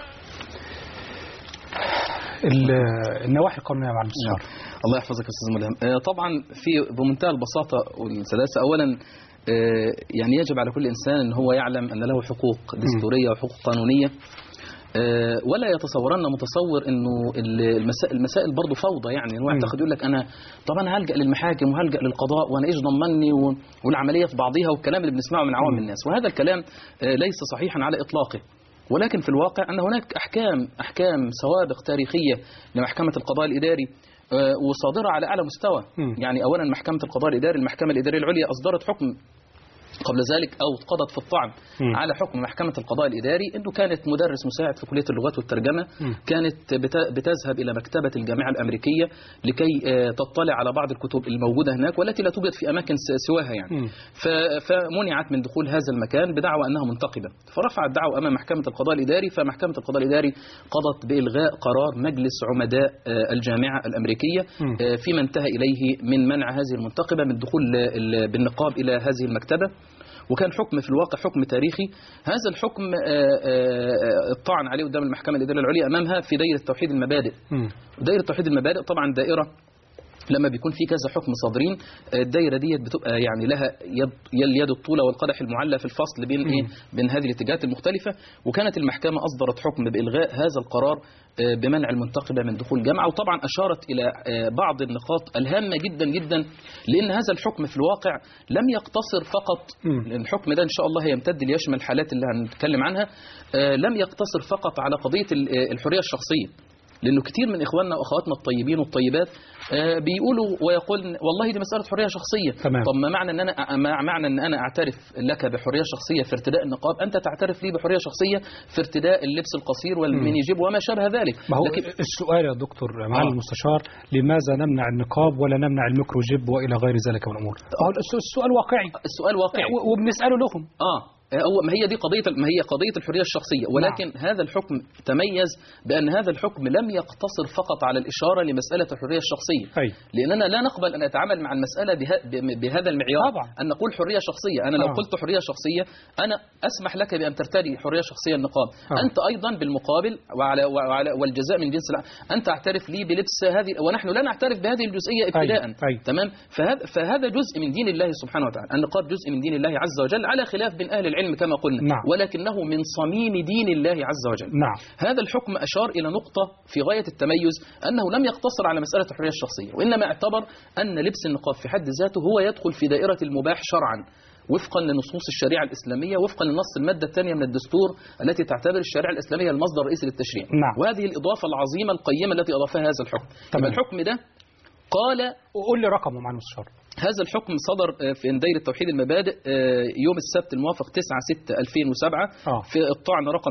ال- النواحي القانونية مع المستشار الله يحفظك يا استاذ ملهم آه، طبعا في بمنتهى البساطه والسلاسه اولا آه، يعني يجب على كل انسان ان هو يعلم ان له حقوق دستوريه وحقوق قانونيه آه، ولا يتصورن متصور انه ال- المسائل المسائل برضه فوضى يعني الواحد يعتقد يقول لك انا طب انا هلجا للمحاكم وهلجا للقضاء وانا ايش ضمني و- والعمليه في بعضها والكلام اللي بنسمعه من عوام الناس وهذا الكلام آه، ليس صحيحا على اطلاقه ولكن في الواقع ان هناك احكام احكام سوابق تاريخيه لمحكمه القضاء الاداري آه، وصادره على اعلى مستوى يعني اولا محكمه القضاء الاداري المحكمه الاداريه العليا اصدرت حكم قبل ذلك او قضت في الطعن مم. على حكم محكمه القضاء الاداري انه كانت مدرس مساعد في كليه اللغات والترجمه مم. كانت بت- بتذهب الى مكتبه الجامعه الامريكيه لكي آه، تطلع على بعض الكتب الموجوده هناك والتي لا توجد في اماكن س- سواها يعني مم. ف- فمنعت من دخول هذا المكان بدعوى انها منتقبه فرفعت دعوى امام محكمه القضاء الاداري فمحكمه القضاء الاداري قضت بالغاء قرار مجلس عمداء آه، الجامعه الامريكيه مم. آه، فيما انتهى اليه من منع هذه المنتقبه من دخول ال- بالنقاب الى هذه المكتبه وكان حكم في الواقع حكم تاريخي هذا الحكم آه، آه، الطعن عليه قدام المحكمه الاداريه العليا امامها في دائره توحيد المبادئ مم. دائره توحيد المبادئ طبعا دائره لما بيكون في كذا حكم صادرين آه، الدايره ديت بتبقى يعني لها يد اليد الطوله والقدح المعلى في الفصل بين ايه بين هذه الاتجاهات المختلفه وكانت المحكمه اصدرت حكم بالغاء هذا القرار آه، بمنع المنتقبه من دخول جامعه وطبعا اشارت الى آه، بعض النقاط الهامه جدا جدا لان هذا الحكم في الواقع لم يقتصر فقط لأن الحكم ده ان شاء الله هيمتد ليشمل الحالات اللي هنتكلم عنها آه، لم يقتصر فقط على قضيه ال- آه، الحريه الشخصيه لانه كتير من اخواننا واخواتنا الطيبين والطيبات آه، بيقولوا ويقول والله دي مساله حريه شخصيه تمام. طب ما معنى ان انا ما معنى ان انا اعترف لك بحريه شخصيه في ارتداء النقاب انت تعترف لي بحريه شخصيه في ارتداء اللبس القصير والمينيجيب وما شابه ذلك ما هو لكن السؤال يا دكتور معالي آه. المستشار لماذا نمنع النقاب ولا نمنع الميكروجيب والى غير ذلك من الامور هو الس- السؤال واقعي السؤال واقعي و- وبنساله لهم اه هو ما هي دي قضيه ما هي قضيه الحريه الشخصيه ولكن نعم. هذا الحكم تميز بان هذا الحكم لم يقتصر فقط على الاشاره لمساله الحريه الشخصيه أي. لاننا لا نقبل ان نتعامل مع المساله بها ب- بهذا المعيار طبعا. ان نقول حريه شخصيه انا لو آه. قلت حريه شخصيه انا اسمح لك بان ترتدي حريه شخصيه النقاب آه. انت ايضا بالمقابل وعلى, وعلى والجزاء من جنس الع- انت اعترف لي بلبس هذه ونحن لا نعترف بهذه الجزئيه ابتداء أي. تمام فهذا فهذا جزء من دين الله سبحانه وتعالى النقاب جزء من دين الله عز وجل على خلاف بين اهل العلم كما قلنا نعم. ولكنه من صميم دين الله عز وجل نعم هذا الحكم أشار إلى نقطة في غاية التميز أنه لم يقتصر على مسألة الحرية الشخصية وإنما اعتبر أن لبس النقاب في حد ذاته هو يدخل في دائرة المباح شرعا وفقا لنصوص الشريعة الإسلامية وفقا لنص المادة الثانية من الدستور التي تعتبر الشريعة الإسلامية المصدر الرئيسي للتشريع نعم. وهذه الإضافة العظيمة القيمة التي أضافها هذا الحكم تمام. يبقى الحكم ده قال وقول لي رقمه مع المستشار هذا الحكم صدر آه، في دايرة توحيد المبادئ آه، يوم السبت الموافق 9 6 2007 آه. في الطعن رقم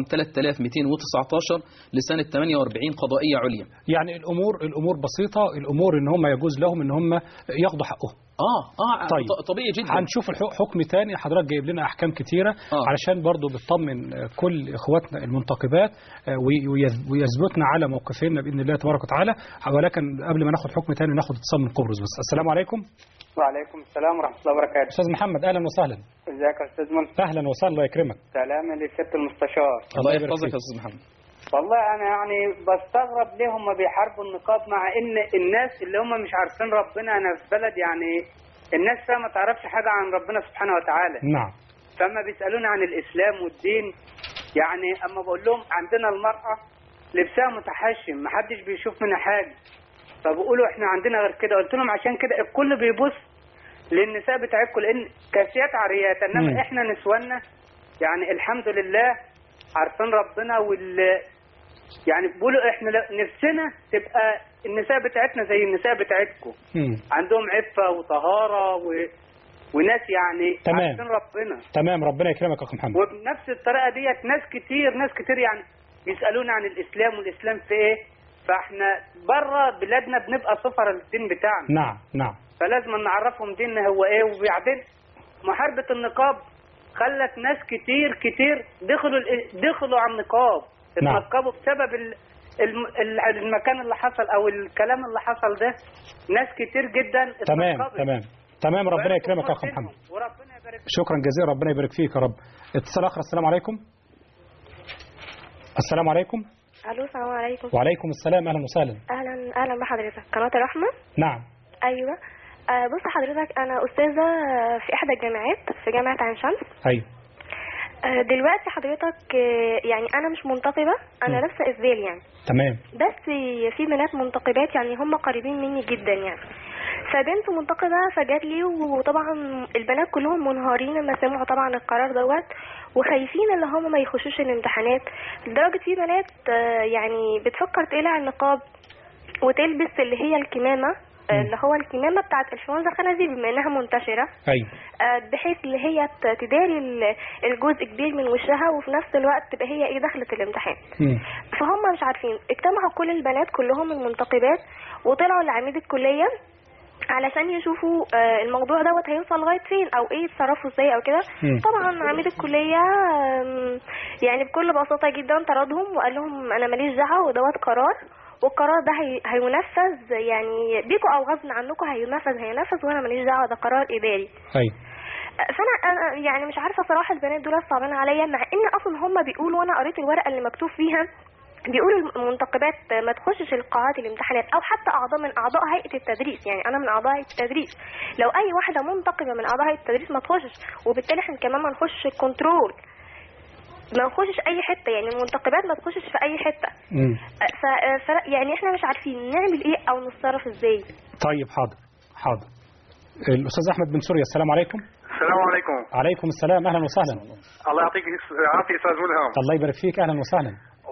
3219 لسنة 48 قضائية عليا يعني الامور الامور بسيطه الامور ان هم يجوز لهم ان هم ياخدوا حقهم اه اه طيب. ط- طبيعي جدا هنشوف الح- حكم تاني حضرتك جايب لنا احكام كتيره آه. علشان برضو بتطمن آه، كل اخواتنا المنتقبات آه، وي- ويث- ويثبتنا على موقفنا باذن الله تبارك وتعالى ولكن قبل ما ناخد حكم تاني ناخد اتصال من قبرص بس السلام عليكم وعليكم السلام ورحمة الله وبركاته استاذ محمد اهلا وسهلا ازيك يا استاذ منصف اهلا وسهلا الله يكرمك سلام لسيادة المستشار الله يبارك يحفظك فيك. يا استاذ محمد والله انا يعني بستغرب ليه هم بيحاربوا النقاب مع ان الناس اللي هم مش عارفين ربنا انا في بلد يعني الناس فيها ما تعرفش حاجة عن ربنا سبحانه وتعالى نعم فما بيسألوني عن الاسلام والدين يعني اما بقول لهم عندنا المرأة لبسها متحشم محدش بيشوف منها حاجة فبيقولوا احنا عندنا غير كده قلت لهم عشان كده الكل بيبص للنساء بتاعتكم لان كاسيات عاريات مم. انما احنا نسوانا يعني الحمد لله عارفين ربنا وال يعني بيقولوا احنا لا- نفسنا تبقى النساء بتاعتنا زي النساء بتاعتكم مم. عندهم عفة وطهارة و... وناس يعني تمام. عارفين ربنا تمام ربنا يكرمك يا اخ محمد وبنفس الطريقة ديت ناس كتير ناس كتير يعني بيسألونا عن الإسلام والإسلام في إيه فإحنا بره بلادنا بنبقى صفر الدين بتاعنا نعم نعم فلازم نعرفهم ديننا هو إيه وبعدين محاربة النقاب خلت ناس كتير كتير دخلوا ال- دخلوا على النقاب نعم. اتنقبوا بسبب ال- الم- ال- المكان اللي حصل أو الكلام اللي حصل ده ناس كتير جدا تمام اتنقبت. تمام تمام ربنا يكرمك يا اخ محمد وربنا يبارك شكرا جزيلا ربنا يبارك فيك يا رب اتصال اخر السلام عليكم السلام عليكم الو السلام عليكم وعليكم السلام اهلا وسهلا اهلا اهلا بحضرتك قناه الرحمه نعم ايوه آه بص حضرتك انا استاذه في احدى الجامعات في جامعه عين شمس ايوه آه دلوقتي حضرتك آه يعني انا مش منتقبه انا مم. لابسه اسبال يعني تمام بس في بنات منتقبات يعني هم قريبين مني جدا يعني فبنت منتقبة فجات لي وطبعا البنات كلهم منهارين لما سمعوا طبعا القرار دوت وخايفين اللي هم ما يخشوش الامتحانات لدرجة في بنات آه، يعني بتفكر تقلع النقاب وتلبس اللي هي الكمامة آه، اللي هو الكمامة بتاعت انفلونزا الخنازير بما انها منتشرة ايوه آه، بحيث اللي هي ت- تداري ال- الجزء كبير من وشها وفي نفس الوقت تبقى هي ايه دخلت الامتحان مم. فهم مش عارفين اجتمعوا كل البنات كلهم المنتقبات وطلعوا لعميد الكلية علشان يشوفوا آه، الموضوع دوت هيوصل لغايه فين او ايه يتصرفوا ازاي او كده مم. طبعا عميد الكليه آم، يعني بكل بساطه جدا طردهم وقال لهم انا ماليش دعوه ودوت قرار والقرار ده هي... هينفذ يعني بيكوا او غصب عنكم هينفذ هينفذ وانا ماليش دعوه ده قرار اداري ايوه فانا أنا يعني مش عارفه صراحه البنات دول صعبان عليا مع ان اصلا هم بيقولوا وانا قريت الورقه اللي مكتوب فيها بيقولوا المنتقبات ما تخشش القاعات الامتحانات او حتى اعضاء من اعضاء هيئه التدريس يعني انا من اعضاء هيئه التدريس لو اي واحده منتقبه من اعضاء هيئه التدريس ما تخشش وبالتالي احنا كمان ما نخشش الكنترول ما نخشش اي حته يعني المنتقبات ما تخشش في اي حته مم. ف... ف... يعني احنا مش عارفين نعمل ايه او نتصرف ازاي طيب حاضر حاضر الاستاذ احمد بن سوريا السلام عليكم السلام عليكم عليكم السلام اهلا وسهلا الله يعطيك العافيه استاذ ملهم الله يبارك فيك اهلا وسهلا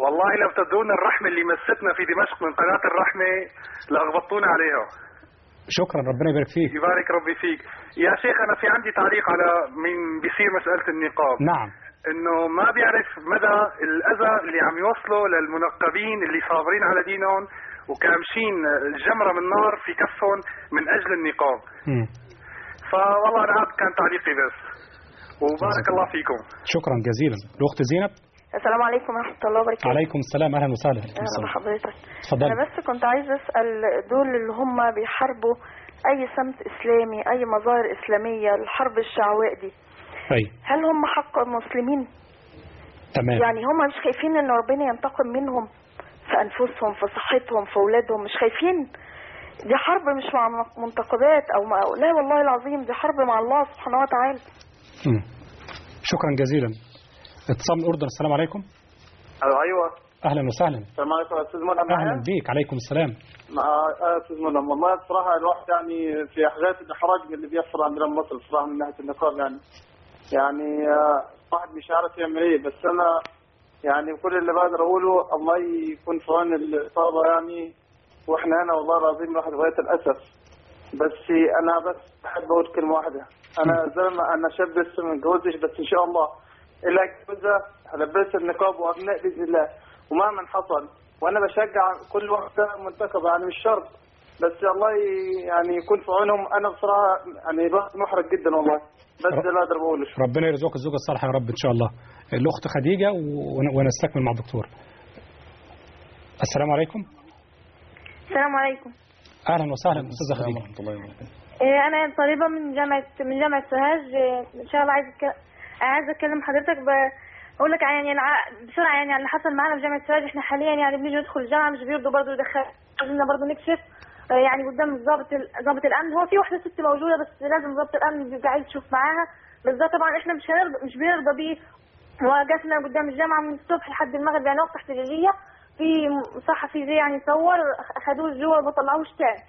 والله لو تدرون الرحمة اللي مستنا في دمشق من قناة الرحمة لأغبطونا عليها شكرا ربنا يبارك فيك يبارك ربي فيك يا شيخ أنا في عندي تعليق على من بيصير مسألة النقاب نعم انه ما بيعرف مدى الاذى اللي عم يوصلوا للمنقبين اللي صابرين على دينهم وكامشين الجمرة من نار في كفهم من اجل النقاب مم. فوالله انا هذا كان تعليقي بس وبارك الله فيكم شكرا جزيلا الاخت زينب السلام عليكم ورحمة الله وبركاته عليكم السلام اهلا وسهلا أهلا بحضرتك اتفضلي. أنا بس كنت عايز أسأل دول اللي هم بيحاربوا أي سمت إسلامي أي مظاهر إسلامية الحرب الشعواء دي اي هل هم حق المسلمين تمام يعني هم مش خايفين إن ربنا ينتقم منهم في أنفسهم في صحتهم في أولادهم مش خايفين دي حرب مش مع منتقبات أو مع لا والله العظيم دي حرب مع الله سبحانه وتعالى مم. شكرا جزيلا اتصال من الاردن السلام عليكم الو ايوه اهلا وسهلا السلام عليكم يا استاذ منى اهلا معايا بيك عليكم السلام مع آه، استاذ منى والله بصراحه الواحد يعني في حاجات الاحراج من اللي بيحصل عندنا في مصر بصراحه من ناحيه النقاب يعني يعني آه، الواحد مش عارف يعمل ايه بس انا يعني كل اللي بقدر اقوله الله يكون في عون الاصابه يعني واحنا هنا والله العظيم الواحد غايه الاسف بس انا بس بحب اقول كلمه واحده انا زلمه انا شاب لسه ما اتجوزتش بس ان شاء الله الا اتجوزها هلبسها النقاب وابناء باذن الله ومهما حصل وانا بشجع كل واحده منتخبه يعني مش شرط بس الله ي- يعني يكون في عونهم انا بصراحه يعني الواحد محرج جدا والله بس ده اللي اقدر اقوله ربنا يرزقك الزوجه الصالحه يا رب ان شاء الله الاخت خديجه ون- ونستكمل مع الدكتور السلام عليكم السلام عليكم اهلا وسهلا استاذه خديجه إيه، انا طالبه من جامعه من جامعه سوهاج إيه، ان شاء الله عايز أتك- عايز اتكلم حضرتك بقول لك يعني الع- بسرعه يعني على اللي حصل معانا في جامعه سوهاج احنا حاليا يعني بنيجي ندخل الجامعه مش بيرضوا برضه يدخل عايزين برضه نكشف آه، يعني قدام ضابط ال- ضابط الامن هو في واحده ست موجوده بس لازم ضابط الامن بيبقى عايز يشوف معاها بس ده طبعا احنا مش هنرضى مش بنرضى بيه وقفنا قدام الجامعه من الصبح لحد المغرب يعني وقت احتجاجيه في صحفي زي يعني صور اخدوه جوه وما طلعوش تاني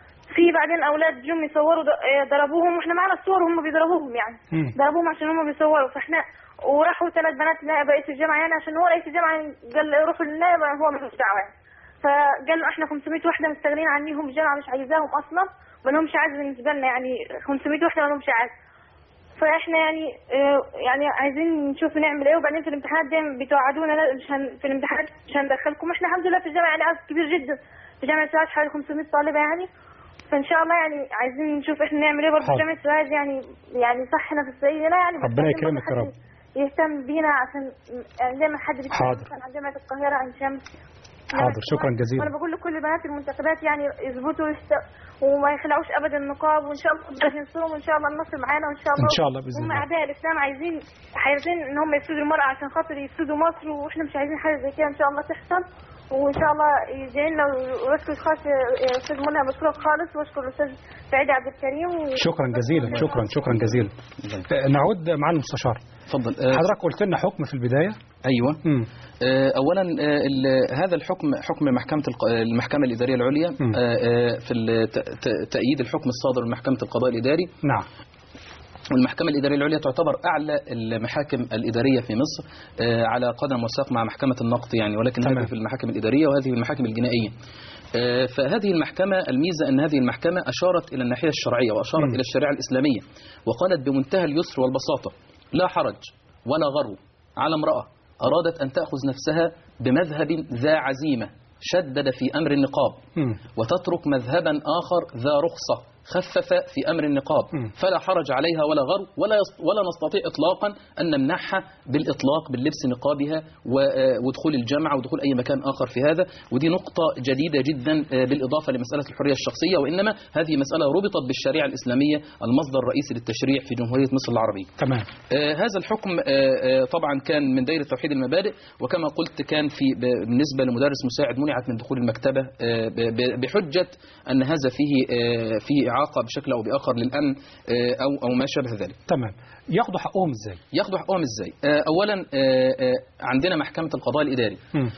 في بعدين اولاد جم يصوروا ض- آه، ضربوهم واحنا معنا الصور وهم بيضربوهم يعني مم. ضربوهم عشان هم بيصوروا فاحنا وراحوا ثلاث بنات نائب رئيس الجامعه يعني عشان هو رئيس الجامعه قال روحوا للنائب هو ملوش دعوه يعني فقال له احنا 500 وحده مستغنين عنيهم الجامعه مش عايزاهم اصلا ما لهمش عايز بالنسبه لنا يعني 500 وحده ما لهمش عايز فاحنا يعني آه، يعني عايزين نشوف نعمل ايه وبعدين في الامتحانات دايما بتوعدونا لا مش هن في الامتحانات مش هندخلكم احنا الحمد لله في الجامعه يعني عدد كبير جدا في جامعه سوهاج حوالي 500 طالبه يعني فان شاء الله يعني عايزين نشوف احنا نعمل ايه برضه في حاضر. جامعه سوهاج يعني يعني صح هنا في الصعيد لا يعني بس ربنا عايزين يكرمك برضه يا حد رب. يهتم بينا عشان يعني دايما حد بيتكلم حاضر. مثلاً عن جامعه القاهره عن شمس حاضر شكرا جزيلا وانا بقول لكل البنات المنتخبات يعني يثبتوا ويست... وما يخلعوش ابدا النقاب وان شاء الله ربنا ينصرهم وان شاء الله النصر معانا وان شاء الله إن شاء الله بإذن هم الله. اعداء الاسلام عايزين عايزين ان هم يفسدوا المراه عشان خاطر يفسدوا مصر واحنا مش عايزين حاجه زي كده ان شاء الله تحصل وان شاء الله يجي لنا واشكر خاص يا استاذ منى بشكرك خالص واشكر الاستاذ سعيد عبد الكريم و... شكرا جزيلا شكرا شكرا جزيلا آه، نعود مع المستشار اتفضل حضرتك قلت لنا حكم في البدايه ايوه آه، اولا آه، ال- هذا الحكم حكم محكمه الق- المحكمه الاداريه العليا آه، آه، في الت- ت- تأييد الحكم الصادر من محكمه القضاء الاداري نعم والمحكمة الإدارية العليا تعتبر أعلى المحاكم الإدارية في مصر آه، على قدم وساق مع محكمة النقد يعني ولكن هذه في المحاكم الإدارية وهذه في المحاكم الجنائية آه، فهذه المحكمة الميزة أن هذه المحكمة أشارت إلى الناحية الشرعية وأشارت مم. إلى الشريعة الإسلامية وقالت بمنتهى اليسر والبساطة لا حرج ولا غرو على امرأة أرادت أن تأخذ نفسها بمذهب ذا عزيمة شدد في أمر النقاب وتترك مذهبا آخر ذا رخصة خفف في أمر النقاب فلا حرج عليها ولا غرو ولا يست- ولا نستطيع إطلاقا أن نمنعها بالإطلاق باللبس نقابها و- آه، ودخول الجامعة ودخول أي مكان آخر في هذا ودي نقطة جديدة جدا آه، بالإضافة لمسألة الحرية الشخصية وإنما هذه مسألة ربطت بالشريعة الإسلامية المصدر الرئيسي للتشريع في جمهورية مصر العربية تمام آه، هذا الحكم آه، آه، طبعا كان من دائرة توحيد المبادئ وكما قلت كان في ب- بالنسبة لمدرس مساعد منعت من دخول المكتبة آه، ب- ب- بحجة أن هذا فيه آه، فيه إعاقة بشكل أو بآخر للأمن آه، أو أو ما شابه ذلك تمام ياخدوا حقهم ازاي ياخدوا حقهم ازاي آه، اولا آه، آه، عندنا محكمه القضاء الاداري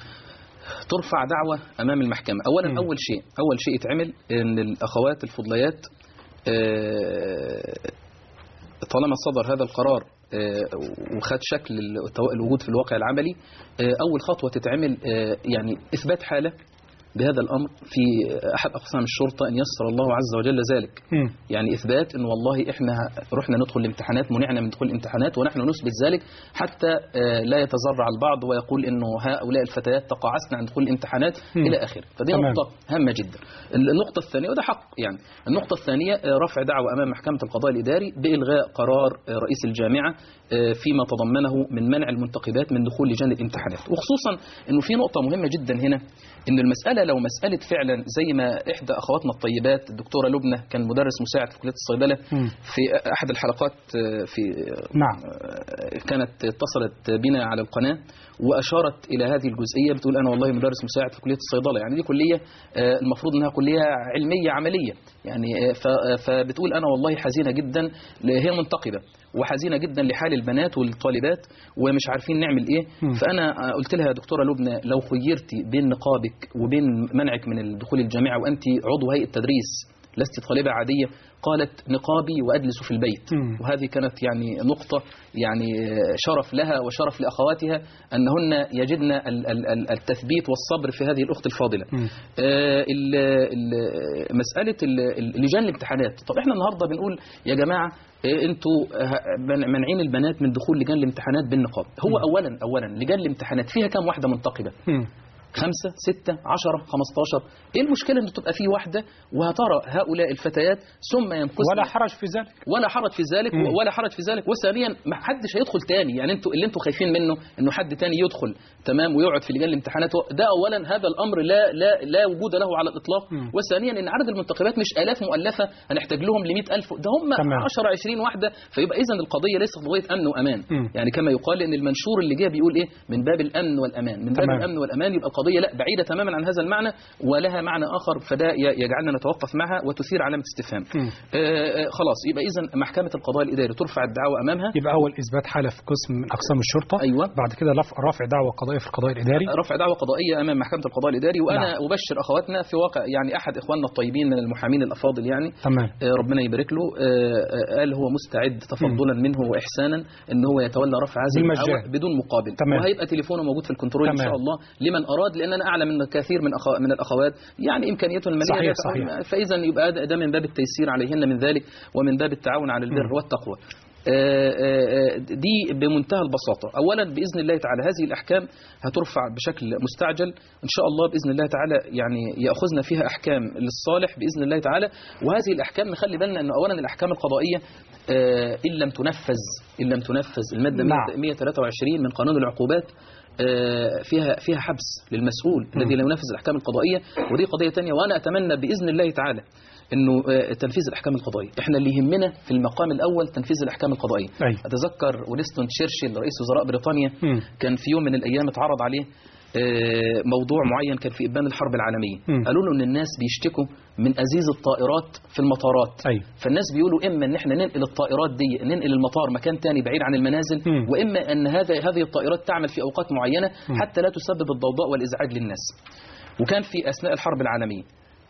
ترفع دعوة أمام المحكمة أولا أول شيء أول شيء يتعمل أن الأخوات الفضليات آه، طالما صدر هذا القرار آه، وخد شكل التو- الوجود في الواقع العملي آه، اول خطوه تتعمل آه، يعني اثبات حاله بهذا الامر في احد اقسام الشرطه ان يسر الله عز وجل ذلك يعني اثبات ان والله احنا رحنا ندخل الامتحانات منعنا من دخول الامتحانات ونحن نثبت ذلك حتى آه، لا يتذرع البعض ويقول انه هؤلاء الفتيات تقاعسن عن دخول الامتحانات مم. الى اخره فدي تمام. نقطه هامه جدا النقطه الثانيه وده حق يعني النقطه الثانيه آه، رفع دعوه امام محكمه القضاء الاداري بالغاء قرار آه، رئيس الجامعه آه، فيما تضمنه من منع المنتقبات من دخول لجان الامتحانات وخصوصا انه في نقطه مهمه جدا هنا ان المساله لو مساله فعلا زي ما احدى اخواتنا الطيبات الدكتوره لبنى كان مدرس مساعد في كليه الصيدله في احد الحلقات آه، في نعم كانت اتصلت بنا على القناة وأشارت إلى هذه الجزئية بتقول أنا والله مدرس مساعد في كلية الصيدلة يعني دي كلية آه، المفروض أنها كلية علمية عملية يعني آه، ف- فبتقول أنا والله حزينة جدا ل- هي منتقبة وحزينة جدا لحال البنات والطالبات ومش عارفين نعمل إيه مم. فأنا آه، قلت لها يا دكتورة لبنى لو خيرتي بين نقابك وبين منعك من الدخول الجامعة وأنت عضو هيئة تدريس لست طالبة عادية قالت نقابي وأجلس في البيت مم. وهذه كانت يعني نقطة يعني شرف لها وشرف لأخواتها أنهن يجدن ال- ال- ال- التثبيت والصبر في هذه الأخت الفاضلة آه، ال- ال- مسألة ال- ال- لجان الامتحانات طب احنا النهاردة بنقول يا جماعة آه، انتوا آه، من- منعين البنات من دخول لجان الامتحانات بالنقاب هو أولا أولا لجان الامتحانات فيها كام واحدة منتقبة خمسة ستة عشرة خمستاشر ايه المشكلة ان تبقى في واحدة وهترى هؤلاء الفتيات ثم ينقصن ولا حرج في ذلك ولا حرج في ذلك مم. ولا حرج في ذلك وثانيا ما حدش هيدخل تاني يعني انتوا اللي انتوا خايفين منه انه حد تاني يدخل تمام ويقعد في لجان الامتحانات ده اولا هذا الامر لا لا لا وجود له على الاطلاق مم. وثانيا ان عدد المنتخبات مش الاف مؤلفه هنحتاج لهم ل 100000 ده هم تمام. 10 20 واحده فيبقى اذا القضيه ليست قضيه امن وامان مم. يعني كما يقال ان المنشور اللي جه بيقول ايه من باب الامن والامان من باب تمام. الامن والامان يبقى القضيه لا بعيده تماما عن هذا المعنى ولها معنى اخر فده ي- يجعلنا نتوقف معها وتثير علامه استفهام مم. آه، آه، خلاص يبقى اذا محكمه القضاء الاداري ترفع الدعوه امامها يبقى اول اثبات حاله في قسم من اقسام الشرطه ايوه بعد كده لف- رفع دعوه قضائيه في القضاء الاداري رفع دعوه قضائيه امام محكمه القضاء الاداري وانا نعم. ابشر اخواتنا في واقع يعني احد اخواننا الطيبين من المحامين الافاضل يعني تمام آه، ربنا يبارك له آه، آه، قال هو مستعد تفضلا منه واحسانا ان هو يتولى رفع هذه بالمجان. الدعوه بدون مقابل تمام. وهيبقى تليفونه موجود في الكنترول ان تمام. شاء الله لمن اراد لان انا اعلم ان كثير من أخو من الاخوات يعني امكانيتهم الماليه صحيح، لا صحيح. تعون. فاذا يبقى ده ده من باب التيسير عليهن من ذلك ومن باب التعاون على البر والتقوى آه، آه، آه، دي بمنتهى البساطة أولا بإذن الله تعالى هذه الأحكام هترفع بشكل مستعجل إن شاء الله بإذن الله تعالى يعني يأخذنا فيها أحكام للصالح بإذن الله تعالى وهذه الأحكام نخلي بالنا أن أولا الأحكام القضائية آه، إن لم تنفذ إن لم تنفذ المادة نعم. 123 من قانون العقوبات آه، فيها فيها حبس للمسؤول الذي لا ينفذ الاحكام القضائيه ودي قضيه ثانيه وانا اتمنى باذن الله تعالى انه آه، تنفيذ الاحكام القضائيه احنا اللي يهمنا في المقام الاول تنفيذ الاحكام القضائيه أيوة. اتذكر وينستون تشرشل رئيس وزراء بريطانيا مم. كان في يوم من الايام اتعرض عليه آه، موضوع معين كان في ابان الحرب العالميه مم. قالوا له ان الناس بيشتكوا من ازيز الطائرات في المطارات أيوة. فالناس بيقولوا اما ان احنا ننقل الطائرات دي ننقل المطار مكان تاني بعيد عن المنازل مم. واما ان هذا هذه الطائرات تعمل في اوقات معينه مم. حتى لا تسبب الضوضاء والازعاج للناس وكان في اثناء الحرب العالميه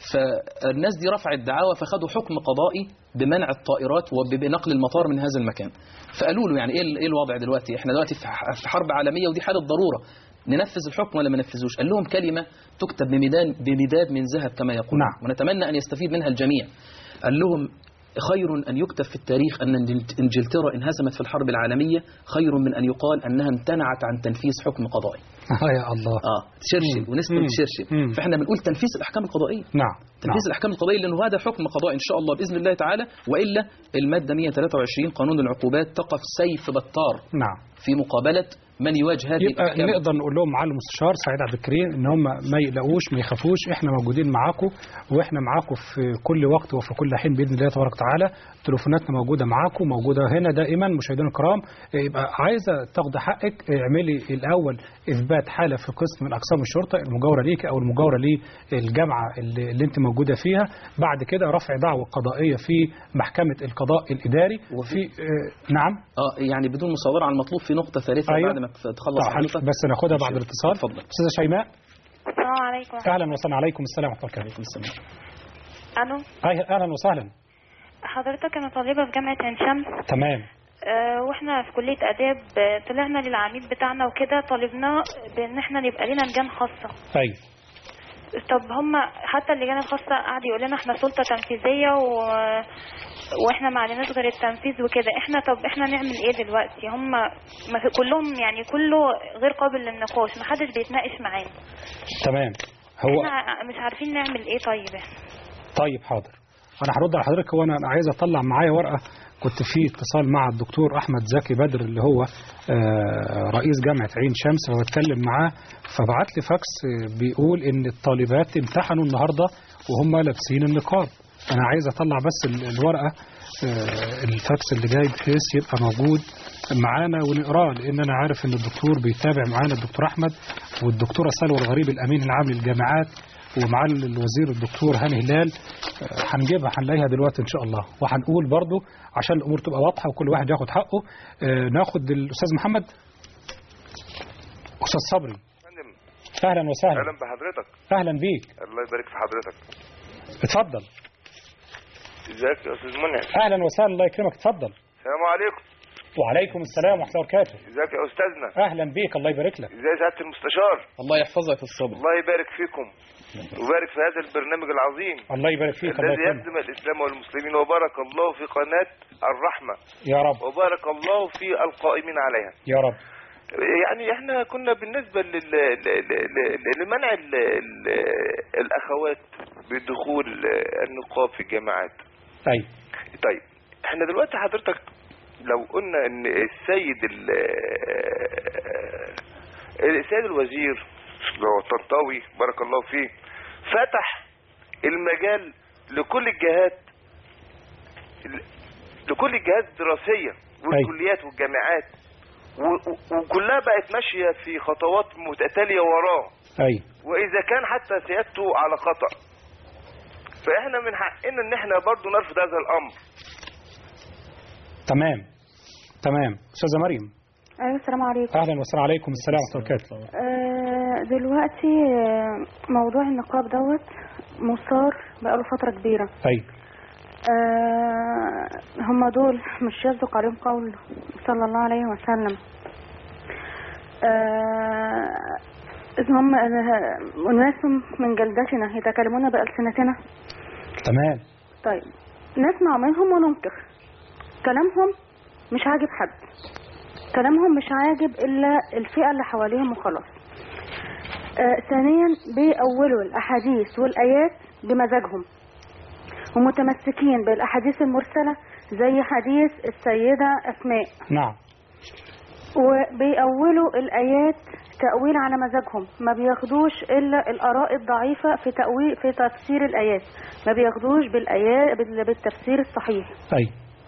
فالناس دي رفعت دعاوى فخدوا حكم قضائي بمنع الطائرات وبنقل المطار من هذا المكان فقالوا له يعني ايه ال- ايه الوضع دلوقتي احنا دلوقتي في ح- في حرب عالميه ودي حاله ضروره ننفذ الحكم ولا ما ننفذوش قال لهم كلمه تكتب بميدان بمداد من ذهب كما يقول نعم. ونتمنى ان يستفيد منها الجميع قال لهم خير أن يكتب في التاريخ أن إنجلت- إنجلترا انهزمت في الحرب العالمية خير من أن يقال أنها امتنعت عن تنفيذ حكم قضائي آه يا الله اه تشرشل ونسبة مم. تشرشل مم. فاحنا بنقول تنفيذ الأحكام القضائية نعم تنفيذ الاحكام القضائيه لانه هذا حكم قضائي ان شاء الله باذن الله تعالى والا الماده 123 قانون العقوبات تقف سيف بطار نعم في مقابله من يواجه هذه يبقى الاحكام نقدر نقول لهم معالي المستشار سعيد عبد الكريم ان هم ما يقلقوش ما يخافوش احنا موجودين معاكم واحنا معاكم في كل وقت وفي كل حين باذن الله تبارك وتعالى تليفوناتنا موجوده معاكم موجوده هنا دائما مشاهدينا الكرام يبقى عايزه تاخدي حقك اعملي الاول اثبات حاله في قسم من اقسام الشرطه المجاوره ليك او المجاوره للجامعه اللي, اللي انت موجوده فيها بعد كده رفع دعوه قضائيه في محكمه القضاء الاداري وفي آه نعم اه يعني بدون مصادره على المطلوب في نقطه ثالثه أيوة. بعد ما تخلص طب حضرتك بس ناخدها بعد الاتصال اتفضل استاذه شيماء السلام عليكم اهلا وسهلا عليكم السلام ورحمه الله وبركاته الو أهلا- اهلا وسهلا حضرتك انا طالبه في جامعه عين شمس تمام آه، واحنا في كلية آداب آه، طلعنا للعميد بتاعنا وكده طالبناه بان احنا نبقى لنا لجان خاصة طيب طب هم حتى اللجان الخاصة قعد يقول لنا احنا سلطة تنفيذية و... واحنا ما عليناش غير التنفيذ وكده احنا طب احنا نعمل ايه دلوقتي هم ما في كلهم يعني كله غير قابل للنقاش ما حدش بيتناقش معانا تمام هو احنا مش عارفين نعمل ايه طيب احنا طيب حاضر انا هرد على حضرتك وانا أنا عايز اطلع معايا ورقه كنت في اتصال مع الدكتور احمد زكي بدر اللي هو آه، رئيس جامعه عين شمس وبتكلم معاه فبعت لي فاكس آه، بيقول ان الطالبات امتحنوا النهارده وهم لابسين النقاب انا عايز اطلع بس ال- الورقه آه، الفاكس اللي جاي بحيث يبقى موجود معانا ونقراه لان انا عارف ان الدكتور بيتابع معانا الدكتور احمد والدكتوره سلوى الغريب الامين العام للجامعات ومعاه الوزير الدكتور هاني هلال آه، هنجيبها هنلاقيها دلوقتي ان شاء الله وهنقول برضو عشان الامور تبقى واضحه وكل واحد ياخد حقه آه، ناخد الاستاذ محمد استاذ صبري اهلا وسهلا اهلا بحضرتك اهلا بيك الله يبارك في حضرتك اتفضل ازيك يا استاذ منعم اهلا وسهلا الله يكرمك اتفضل السلام عليكم وعليكم السلام ورحمه الله وبركاته ازيك يا استاذنا اهلا بيك الله يبارك لك ازاي سعاده المستشار الله يحفظك في الصبر الله يبارك فيكم ويبارك في هذا البرنامج العظيم الله يبارك فيك الله الذي يكرمك يخدم الاسلام والمسلمين وبارك الله في قناه الرحمه يا رب وبارك الله في القائمين عليها يا رب يعني احنا كنا بالنسبة لل... ل- ل- ل- لمنع ال... ال... الأخوات بدخول النقاب في الجامعات طيب طيب احنا دلوقتي حضرتك لو قلنا ان السيد ال... السيد الوزير اللي هو الطنطاوي بارك الله فيه فتح المجال لكل الجهات لكل الجهات الدراسية والكليات والجامعات و- و- وكلها بقت ماشية في خطوات متتالية وراه اي وإذا كان حتى سيادته على خطأ فإحنا من حقنا إن إحنا برضو نرفض هذا الأمر تمام تمام استاذه مريم ايوه السلام عليكم اهلا وسهلا عليكم السلام ورحمه الله وبركاته آه، دلوقتي آه، موضوع النقاب دوت مثار بقاله فترة كبيرة طيب آه، هم دول مش يصدق عليهم قول صلى الله عليه وسلم آه، إذ هم آه، أناس من جلدتنا يتكلمون بألسنتنا تمام طيب نسمع منهم وننكر كلامهم مش عاجب حد كلامهم مش عاجب إلا الفئة اللي حواليهم وخلاص آه ثانيا بيأولوا الأحاديث والآيات بمزاجهم ومتمسكين بالأحاديث المرسلة زي حديث السيدة أسماء نعم وبيأولوا الآيات تأويل على مزاجهم ما بياخدوش إلا الآراء الضعيفة في تأويل في تفسير الآيات ما بياخدوش بالآيات بال- بالتفسير الصحيح طيب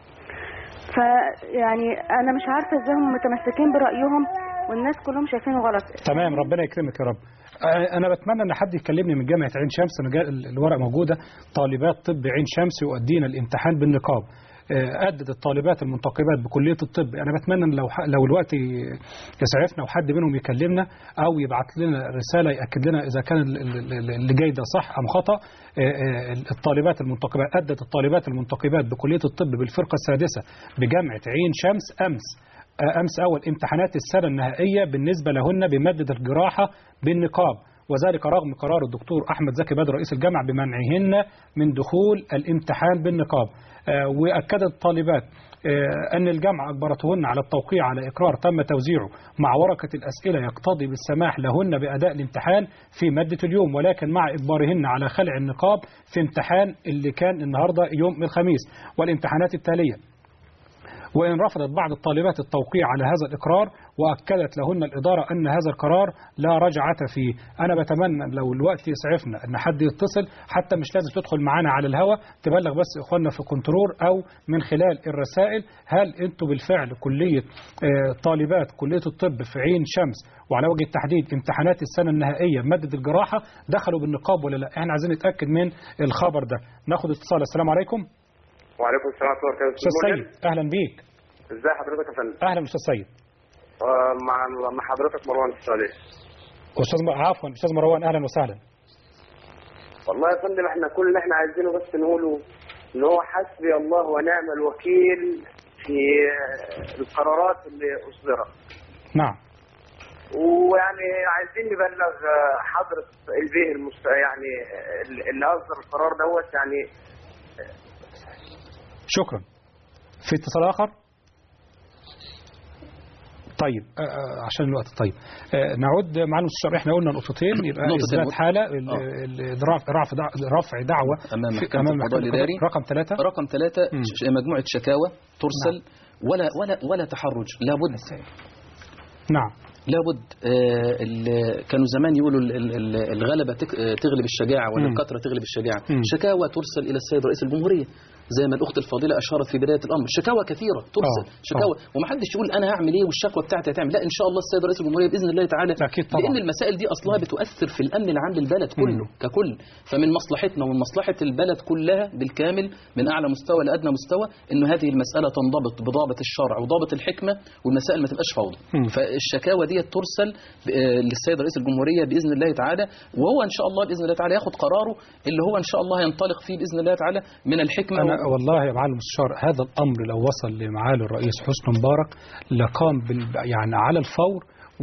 فيعني أنا مش عارفة إزاي هم متمسكين برأيهم والناس كلهم شايفينه غلط تمام ربنا يكرمك يا رب آه، انا بتمنى ان حد يكلمني من جامعه عين شمس انا جا- ال- الورقه موجوده طالبات طب عين شمس يؤدين الامتحان بالنقاب آه، أدت الطالبات المنتقبات بكلية الطب أنا بتمنى إن لو ح- لو الوقت ي- يسعفنا وحد منهم يكلمنا أو يبعت لنا رسالة يأكد لنا إذا كان ال- ال- ال- اللي جاي ده صح أم خطأ آه، آه، الطالبات المنتقبات أدت الطالبات المنتقبات بكلية الطب بالفرقة السادسة بجامعة عين شمس أمس آه، أمس أول امتحانات السنة النهائية بالنسبة لهن بمادة الجراحة بالنقاب وذلك رغم قرار الدكتور أحمد زكي بدر رئيس الجامعة بمنعهن من دخول الامتحان بالنقاب آه، وأكدت الطالبات آه، أن الجامعة أجبرتهن على التوقيع على إقرار تم توزيعه مع ورقة الأسئلة يقتضي بالسماح لهن بأداء الامتحان في مادة اليوم ولكن مع إجبارهن على خلع النقاب في امتحان اللي كان النهاردة يوم الخميس والامتحانات التالية وإن رفضت بعض الطالبات التوقيع على هذا الإقرار وأكدت لهن الإدارة أن هذا القرار لا رجعة فيه أنا بتمنى لو الوقت يسعفنا أن حد يتصل حتى مش لازم تدخل معانا على الهوا تبلغ بس إخواننا في كنترول أو من خلال الرسائل هل أنتوا بالفعل كلية آه، طالبات كلية الطب في عين شمس وعلى وجه التحديد امتحانات السنة النهائية مادة الجراحة دخلوا بالنقاب ولا لا احنا عايزين نتأكد من الخبر ده ناخد اتصال السلام عليكم وعليكم السلام ورحمه الله وبركاته أستاذ سيد أهلا بيك ازي حضرتك يا فندم أهلا أستاذ سيد آه، مع مع حضرتك مروان في السعوديه استاذ م... عفوا استاذ مروان اهلا وسهلا والله يا فندم احنا كل اللي احنا عايزينه بس نقوله ان هو حسبي الله ونعم الوكيل في آه، القرارات اللي اصدرت نعم ويعني عايزين نبلغ آه، حضرة البيه المست... يعني آه، اللي اصدر القرار دوت يعني شكرا في اتصال آخر طيب آه، آه، عشان الوقت طيب آه، نعود مع المستشار احنا قلنا نقطتين يبقى نقطة اثبات الوقت. حاله ال- ال- رفع رفع دع- رفع دعوه امام في- محكمه امام القضاء محكمة الاداري رقم ثلاثة رقم ثلاثة ش- مجموعه شكاوى ترسل ولا ولا ولا تحرج لابد نعم لابد آه، ال- كانوا زمان يقولوا ال- ال- ال- الغلبة تك- آه، تغلب الشجاعة ولا مم. الكثرة تغلب الشجاعة مم. شكاوى ترسل إلى السيد رئيس الجمهورية زي ما الأخت الفاضلة أشارت في بداية الأمر شكاوى كثيرة ترسل آه، شكاوى ومحدش يقول أنا هعمل إيه والشكوى بتاعتي هتعمل لا إن شاء الله السيد رئيس الجمهورية بإذن الله تعالى أكيد طبعا. لأن المسائل دي أصلها بتؤثر في الأمن العام للبلد كله ككل فمن مصلحتنا ومن مصلحة البلد كلها بالكامل من أعلى مستوى لأدنى مستوى إن هذه المسألة تنضبط بضابط الشرع وضابط الحكمة والمسائل ما تبقاش فوضى مم. فالشكاوى دي ترسل آه، للسيد رئيس الجمهورية بإذن الله تعالى وهو إن شاء الله بإذن الله تعالى ياخد قراره اللي هو إن شاء الله هينطلق فيه بإذن الله تعالى من الحكمة أنا و- والله يا معالي المستشار هذا الأمر لو وصل لمعالي الرئيس حسني مبارك لقام بال يعني على الفور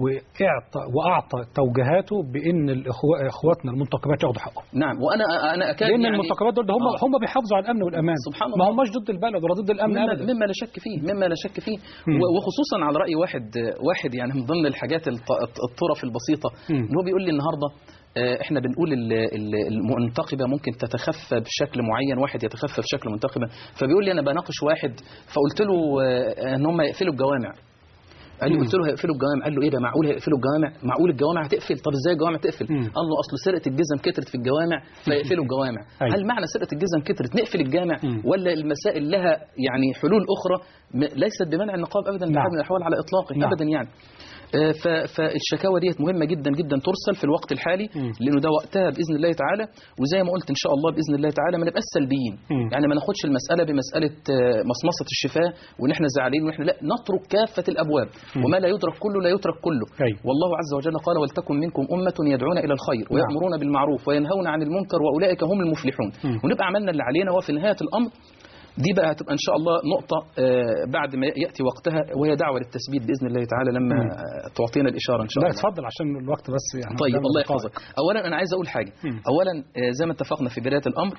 وإعطى وأعطى توجيهاته بأن الإخوة- إخواتنا المنتقبات ياخدوا حقهم نعم وأنا أنا أكاد لأن يعني المنتقبات دول هم آه. هم بيحافظوا على الأمن والأمان سبحان ما الله. هماش ضد البلد ولا ضد الأمن مما, أبدا مما لا شك فيه مما لا شك فيه مم. و- وخصوصا على رأي واحد واحد يعني من ضمن الحاجات الط- الطرف البسيطة مم. ان هو بيقول لي النهارده آه، احنا بنقول ال- ال- المنتقبه ممكن تتخفى بشكل معين واحد يتخفى بشكل منتقبه فبيقول لي انا بناقش واحد فقلت له آه، ان هم يقفلوا الجوامع قال لي مم. قلت له هيقفلوا الجوامع قال له ايه ده معقول هيقفلوا الجوامع معقول الجوامع هتقفل طب ازاي الجوامع تقفل قال له اصل سرقه الجزم كترت في الجوامع فيقفلوا الجوامع أيوة. هل معنى سرقه الجزم كترت نقفل الجامع ولا المسائل لها يعني حلول اخرى م- ليست بمنع النقاب ابدا بحال من الاحوال على اطلاقه نعم. ابدا يعني آه، ف- فالشكاوى ديت مهمه جدا جدا ترسل في الوقت الحالي لانه ده وقتها باذن الله تعالى وزي ما قلت ان شاء الله باذن الله تعالى ما نبقاش سلبيين مم. يعني ما ناخدش المساله بمساله آه، مصمصه الشفاه وان احنا زعلانين وان احنا لا نترك كافه الابواب مم. وما لا يدرك كله لا يترك كله أيوة. والله عز وجل قال ولتكن منكم امه يدعون الى الخير نعم. ويامرون بالمعروف وينهون عن المنكر واولئك هم المفلحون مم. ونبقى عملنا اللي علينا وفي نهايه الامر دي بقى هتبقى ان شاء الله نقطه آه، بعد ما ياتي وقتها وهي دعوه للتثبيت باذن الله تعالى لما مم. آه، تعطينا الاشاره ان شاء لا الله اتفضل عشان الوقت بس يعني طيب قدامنا الله دقائق. يحفظك اولا انا عايز اقول حاجه مم. اولا آه، زي ما اتفقنا في بدايه الامر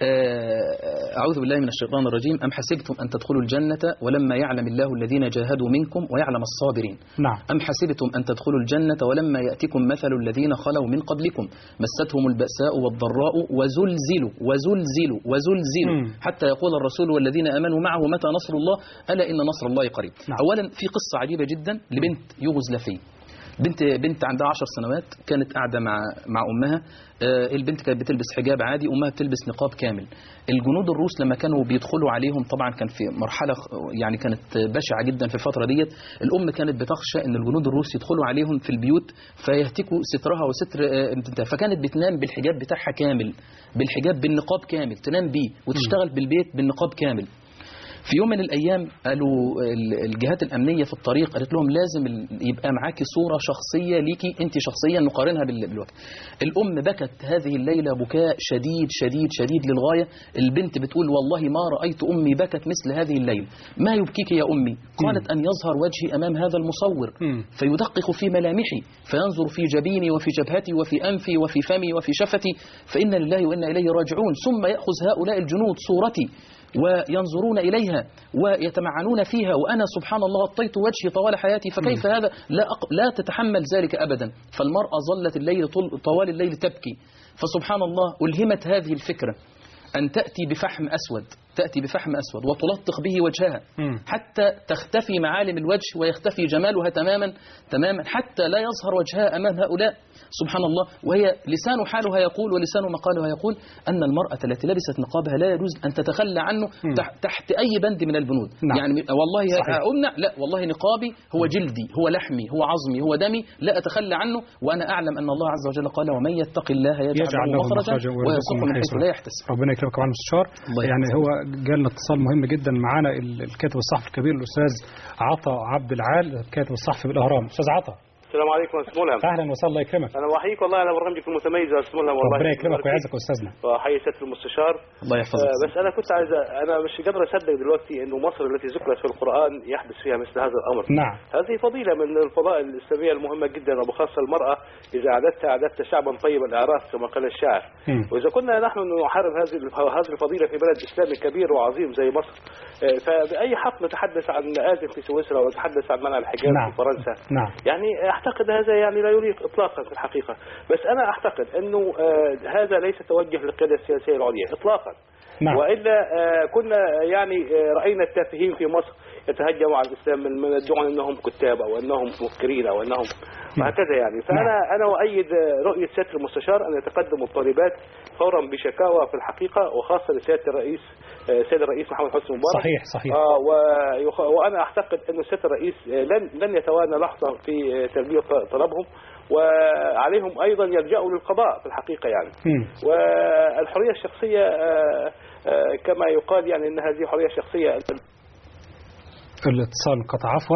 آه، أعوذ بالله من الشيطان الرجيم أم حسبتم أن تدخلوا الجنة ولما يعلم الله الذين جاهدوا منكم ويعلم الصابرين نعم أم حسبتم أن تدخلوا الجنة ولما يأتكم مثل الذين خلوا من قبلكم مستهم البأساء والضراء وزلزلوا وزلزلوا وزلزلوا مم. حتى يقول الرسول والذين آمنوا معه متى نصر الله ألا إن نصر الله قريب نعم. أولا في قصة عجيبة جدا لبنت يوغوسلافية بنت بنت عندها عشر سنوات كانت قاعدة مع مع أمها آه، البنت كانت بتلبس حجاب عادي أمها بتلبس نقاب كامل الجنود الروس لما كانوا بيدخلوا عليهم طبعا كان في مرحلة خ- يعني كانت بشعة جدا في الفترة ديت الأم كانت بتخشى إن الجنود الروس يدخلوا عليهم في البيوت فيهتكوا سترها وستر آه، بنتها فكانت بتنام بالحجاب بتاعها كامل بالحجاب بالنقاب كامل تنام بيه وتشتغل بالبيت بالنقاب كامل في يوم من الايام قالوا ال- الجهات الامنيه في الطريق قالت لهم لازم ال- يبقى معاكي صوره شخصيه ليكي انت شخصيا نقارنها بال- بالوقت الام بكت هذه الليله بكاء شديد شديد شديد للغايه البنت بتقول والله ما رايت امي بكت مثل هذه الليله ما يبكيك يا امي قالت ان يظهر وجهي امام هذا المصور مم. فيدقق في ملامحي فينظر في جبيني وفي جبهتي وفي أنفي وفي فمي وفي شفتي فإن لله وإنا إليه راجعون ثم يأخذ هؤلاء الجنود صورتي وينظرون إليها ويتمعنون فيها وأنا سبحان الله غطيت وجهي طوال حياتي فكيف هذا لا, أق... لا تتحمل ذلك أبدا فالمرأة ظلت الليل طول... طوال الليل تبكي فسبحان الله ألهمت هذه الفكرة أن تأتي بفحم أسود تأتي بفحم أسود وتلطخ به وجهها مم. حتى تختفي معالم الوجه ويختفي جمالها تماما تماما حتى لا يظهر وجهها أمام هؤلاء سبحان الله وهي لسان حالها يقول ولسان مقالها يقول أن المرأة التي لبست نقابها لا يجوز أن تتخلى عنه مم. تح- تحت أي بند من البنود نعم. يعني والله صحيح. أمنع لا والله نقابي هو جلدي هو لحمي هو عظمي هو دمي لا أتخلى عنه وأنا أعلم أن الله عز وجل قال ومن يتق الله يجعل, يجعل له مخرجا ويرزقه من حيث لا يحتسب ربنا يكرمك يا معالي المستشار الله يعني يحفظك. هو جالنا اتصال مهم جدا معانا ال- الكاتب الصحفي الكبير الاستاذ عطا عبد العال كاتب الصحفي بالاهرام استاذ عطا السلام عليكم يا استاذ ملهم اهلا وسهلا الله يكرمك انا بحييك والله على برنامجك المتميز يا استاذ ملهم والله ربنا يكرمك ويعزك يا استاذنا وحي سياده المستشار الله يحفظك آه، بس انا كنت عايز أ- انا مش قادر اصدق دلوقتي انه مصر التي ذكرت في القران يحدث فيها مثل هذا الامر نعم هذه فضيله من الفضائل الاسلاميه المهمه جدا وبخاصه المراه اذا اعددت اعددت شعبا طيب الاعراف كما قال الشاعر مم. واذا كنا نحن نحارب هذه هذه الفضيله في بلد اسلامي كبير وعظيم زي مصر آه، فباي حق نتحدث عن آذن في سويسرا ونتحدث عن منع الحجاب نعم. في فرنسا نعم يعني اعتقد هذا يعني لا يليق اطلاقا في الحقيقه بس انا اعتقد انه آه، هذا ليس توجه للقياده السياسيه العليا اطلاقا نعم. والا آه، كنا يعني آه، راينا التافهين في مصر يتهجموا على الاسلام من من يدعون انهم كتاب او انهم مفكرين او انهم وهكذا يعني فانا انا اؤيد آه، رؤيه سياده المستشار ان يتقدم الطالبات فورا بشكاوى في الحقيقه وخاصه لسياده الرئيس آه، سيد الرئيس محمد حسني مبارك صحيح صحيح آه ويخ- وانا اعتقد انه سياده الرئيس آه، لن لن يتوانى لحظه في آه، تلبيه ط- طلبهم وعليهم ايضا يلجأوا للقضاء في الحقيقه يعني مم. والحريه الشخصيه آه، آه، كما يقال يعني ان هذه حريه شخصيه الاتصال انقطع عفوا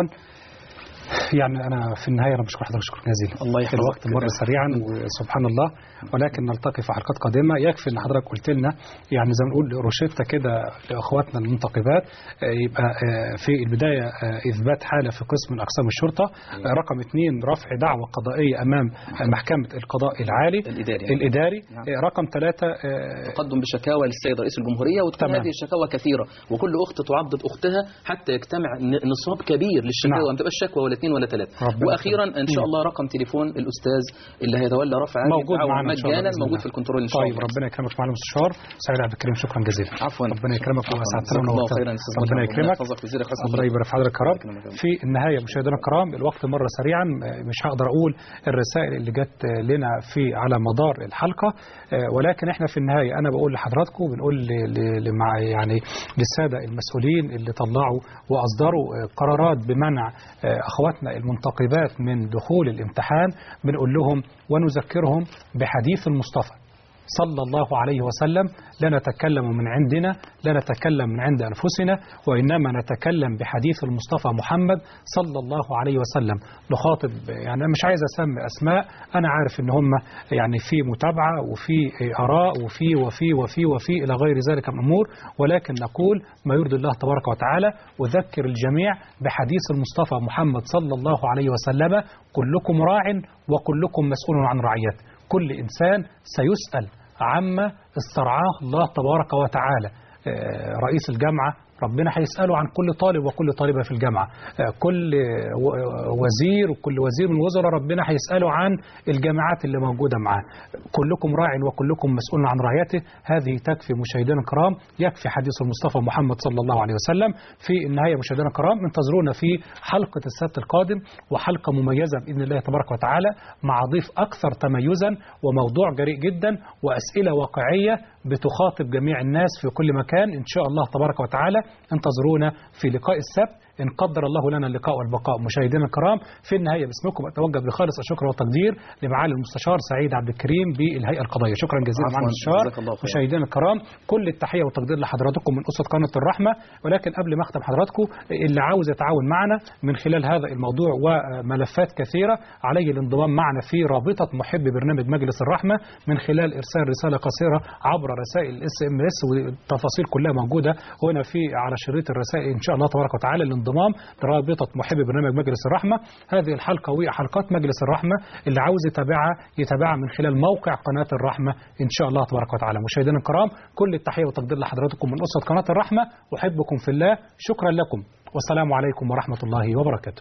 يعني انا في النهايه انا بشكر حضرتك شكرا جزيلا الله يحفظك. الوقت مر سريعا وسبحان الله ولكن نلتقي في حلقات قادمه يكفي ان حضرتك قلت لنا يعني زي ما نقول روشته كده لاخواتنا المنتقبات آه، يبقى آه، في البدايه آه، اثبات حاله في قسم من اقسام الشرطه آه، رقم اثنين رفع دعوه قضائيه امام آه، محكمه القضاء العالي الإداري. الاداري نعم. آه، رقم ثلاثه تقدم بشكاوى للسيد رئيس الجمهورية وتكون تمام. هذه الشكاوى كثيرة وكل أخت تعضد أختها حتى يجتمع ن- نصاب كبير للشكاوى ما تبقاش شكوى ولا اثنين ولا ثلاثة ربنا وأخيرا إن شاء مم. الله رقم تليفون الأستاذ اللي هيتولى رفع هذه موجود الدعوة معنا إن شاء الله مجانا بإذن موجود الله. في الكنترول إن شاء طيب الله ربنا يكرمك معالي المستشار سعيد عبد الكريم شكرا جزيلا عفوا ربنا يكرمك واسعدتنا جزاك الله ونورتنا خيرا يا أستاذ ربنا محمد. يكرمك يحفظك ويزيدك حسن الله يبارك في حضرتك يا رب في النهايه مشاهدينا الكرام الوقت مر سريعا آه، مش هقدر اقول الرسائل اللي جت آه، لنا في على مدار الحلقه آه، ولكن احنا في النهايه انا بقول لحضراتكم بنقول ل- ل- لمع يعني للساده المسؤولين اللي طلعوا واصدروا آه، قرارات بمنع آه، اخواتنا المنتقبات من دخول الامتحان بنقول لهم ونذكرهم بحديث المصطفى صلى الله عليه وسلم لا نتكلم من عندنا لا نتكلم من عند أنفسنا وإنما نتكلم بحديث المصطفى محمد صلى الله عليه وسلم نخاطب يعني أنا مش عايز أسمي أسماء أنا عارف إن هم يعني في متابعة وفي آراء وفي وفي وفي وفي إلى غير ذلك من الأمور ولكن نقول ما يرضي الله تبارك وتعالى أذكر الجميع بحديث المصطفى محمد صلى الله عليه وسلم كلكم راع وكلكم مسؤول عن رعيته كل إنسان سيسأل عما استرعاه الله تبارك وتعالى آه، رئيس الجامعة ربنا هيسأله عن كل طالب وكل طالبة في الجامعة آه، كل و- وزير وكل وزير من الوزراء ربنا هيسأله عن الجامعات اللي موجودة معاه كلكم راع وكلكم مسؤول عن رعيته هذه تكفي مشاهدينا الكرام يكفي حديث المصطفى محمد صلى الله عليه وسلم في النهاية مشاهدينا الكرام انتظرونا في حلقة السبت القادم وحلقة مميزة بإذن الله تبارك وتعالى مع ضيف أكثر تميزا وموضوع جريء جدا وأسئلة واقعية بتخاطب جميع الناس في كل مكان إن شاء الله تبارك وتعالى انتظرونا في لقاء السبت إن قدر الله لنا اللقاء والبقاء مشاهدينا الكرام في النهاية باسمكم أتوجه بخالص الشكر والتقدير لمعالي المستشار سعيد عبد الكريم بالهيئة القضائية شكرا جزيلا عفواً، معالي المستشار جزاك الله خير. مشاهدينا الكرام كل التحية والتقدير لحضراتكم من أسرة قناة الرحمة ولكن قبل ما أختم حضراتكم اللي عاوز يتعاون معنا من خلال هذا الموضوع وملفات كثيرة عليه الانضمام معنا في رابطة محب برنامج مجلس الرحمة من خلال إرسال رسالة قصيرة عبر رسائل الاس ام اس والتفاصيل كلها موجودة هنا في على شريط الرسائل إن شاء الله تبارك وتعالى الانضمام لرابطة محب برنامج مجلس الرحمة هذه الحلقة وحلقات مجلس الرحمة اللي عاوز يتابعها يتابعها من خلال موقع قناة الرحمة إن شاء الله تبارك وتعالى مشاهدينا الكرام كل التحية والتقدير لحضراتكم من أسرة قناة الرحمة أحبكم في الله شكرا لكم والسلام عليكم ورحمة الله وبركاته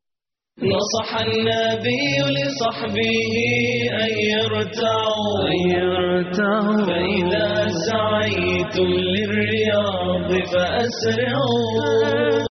نصح النبي لصحبه أن يرتعوا أن يرتعوا فإذا سعيتم للرياض فأسرعوا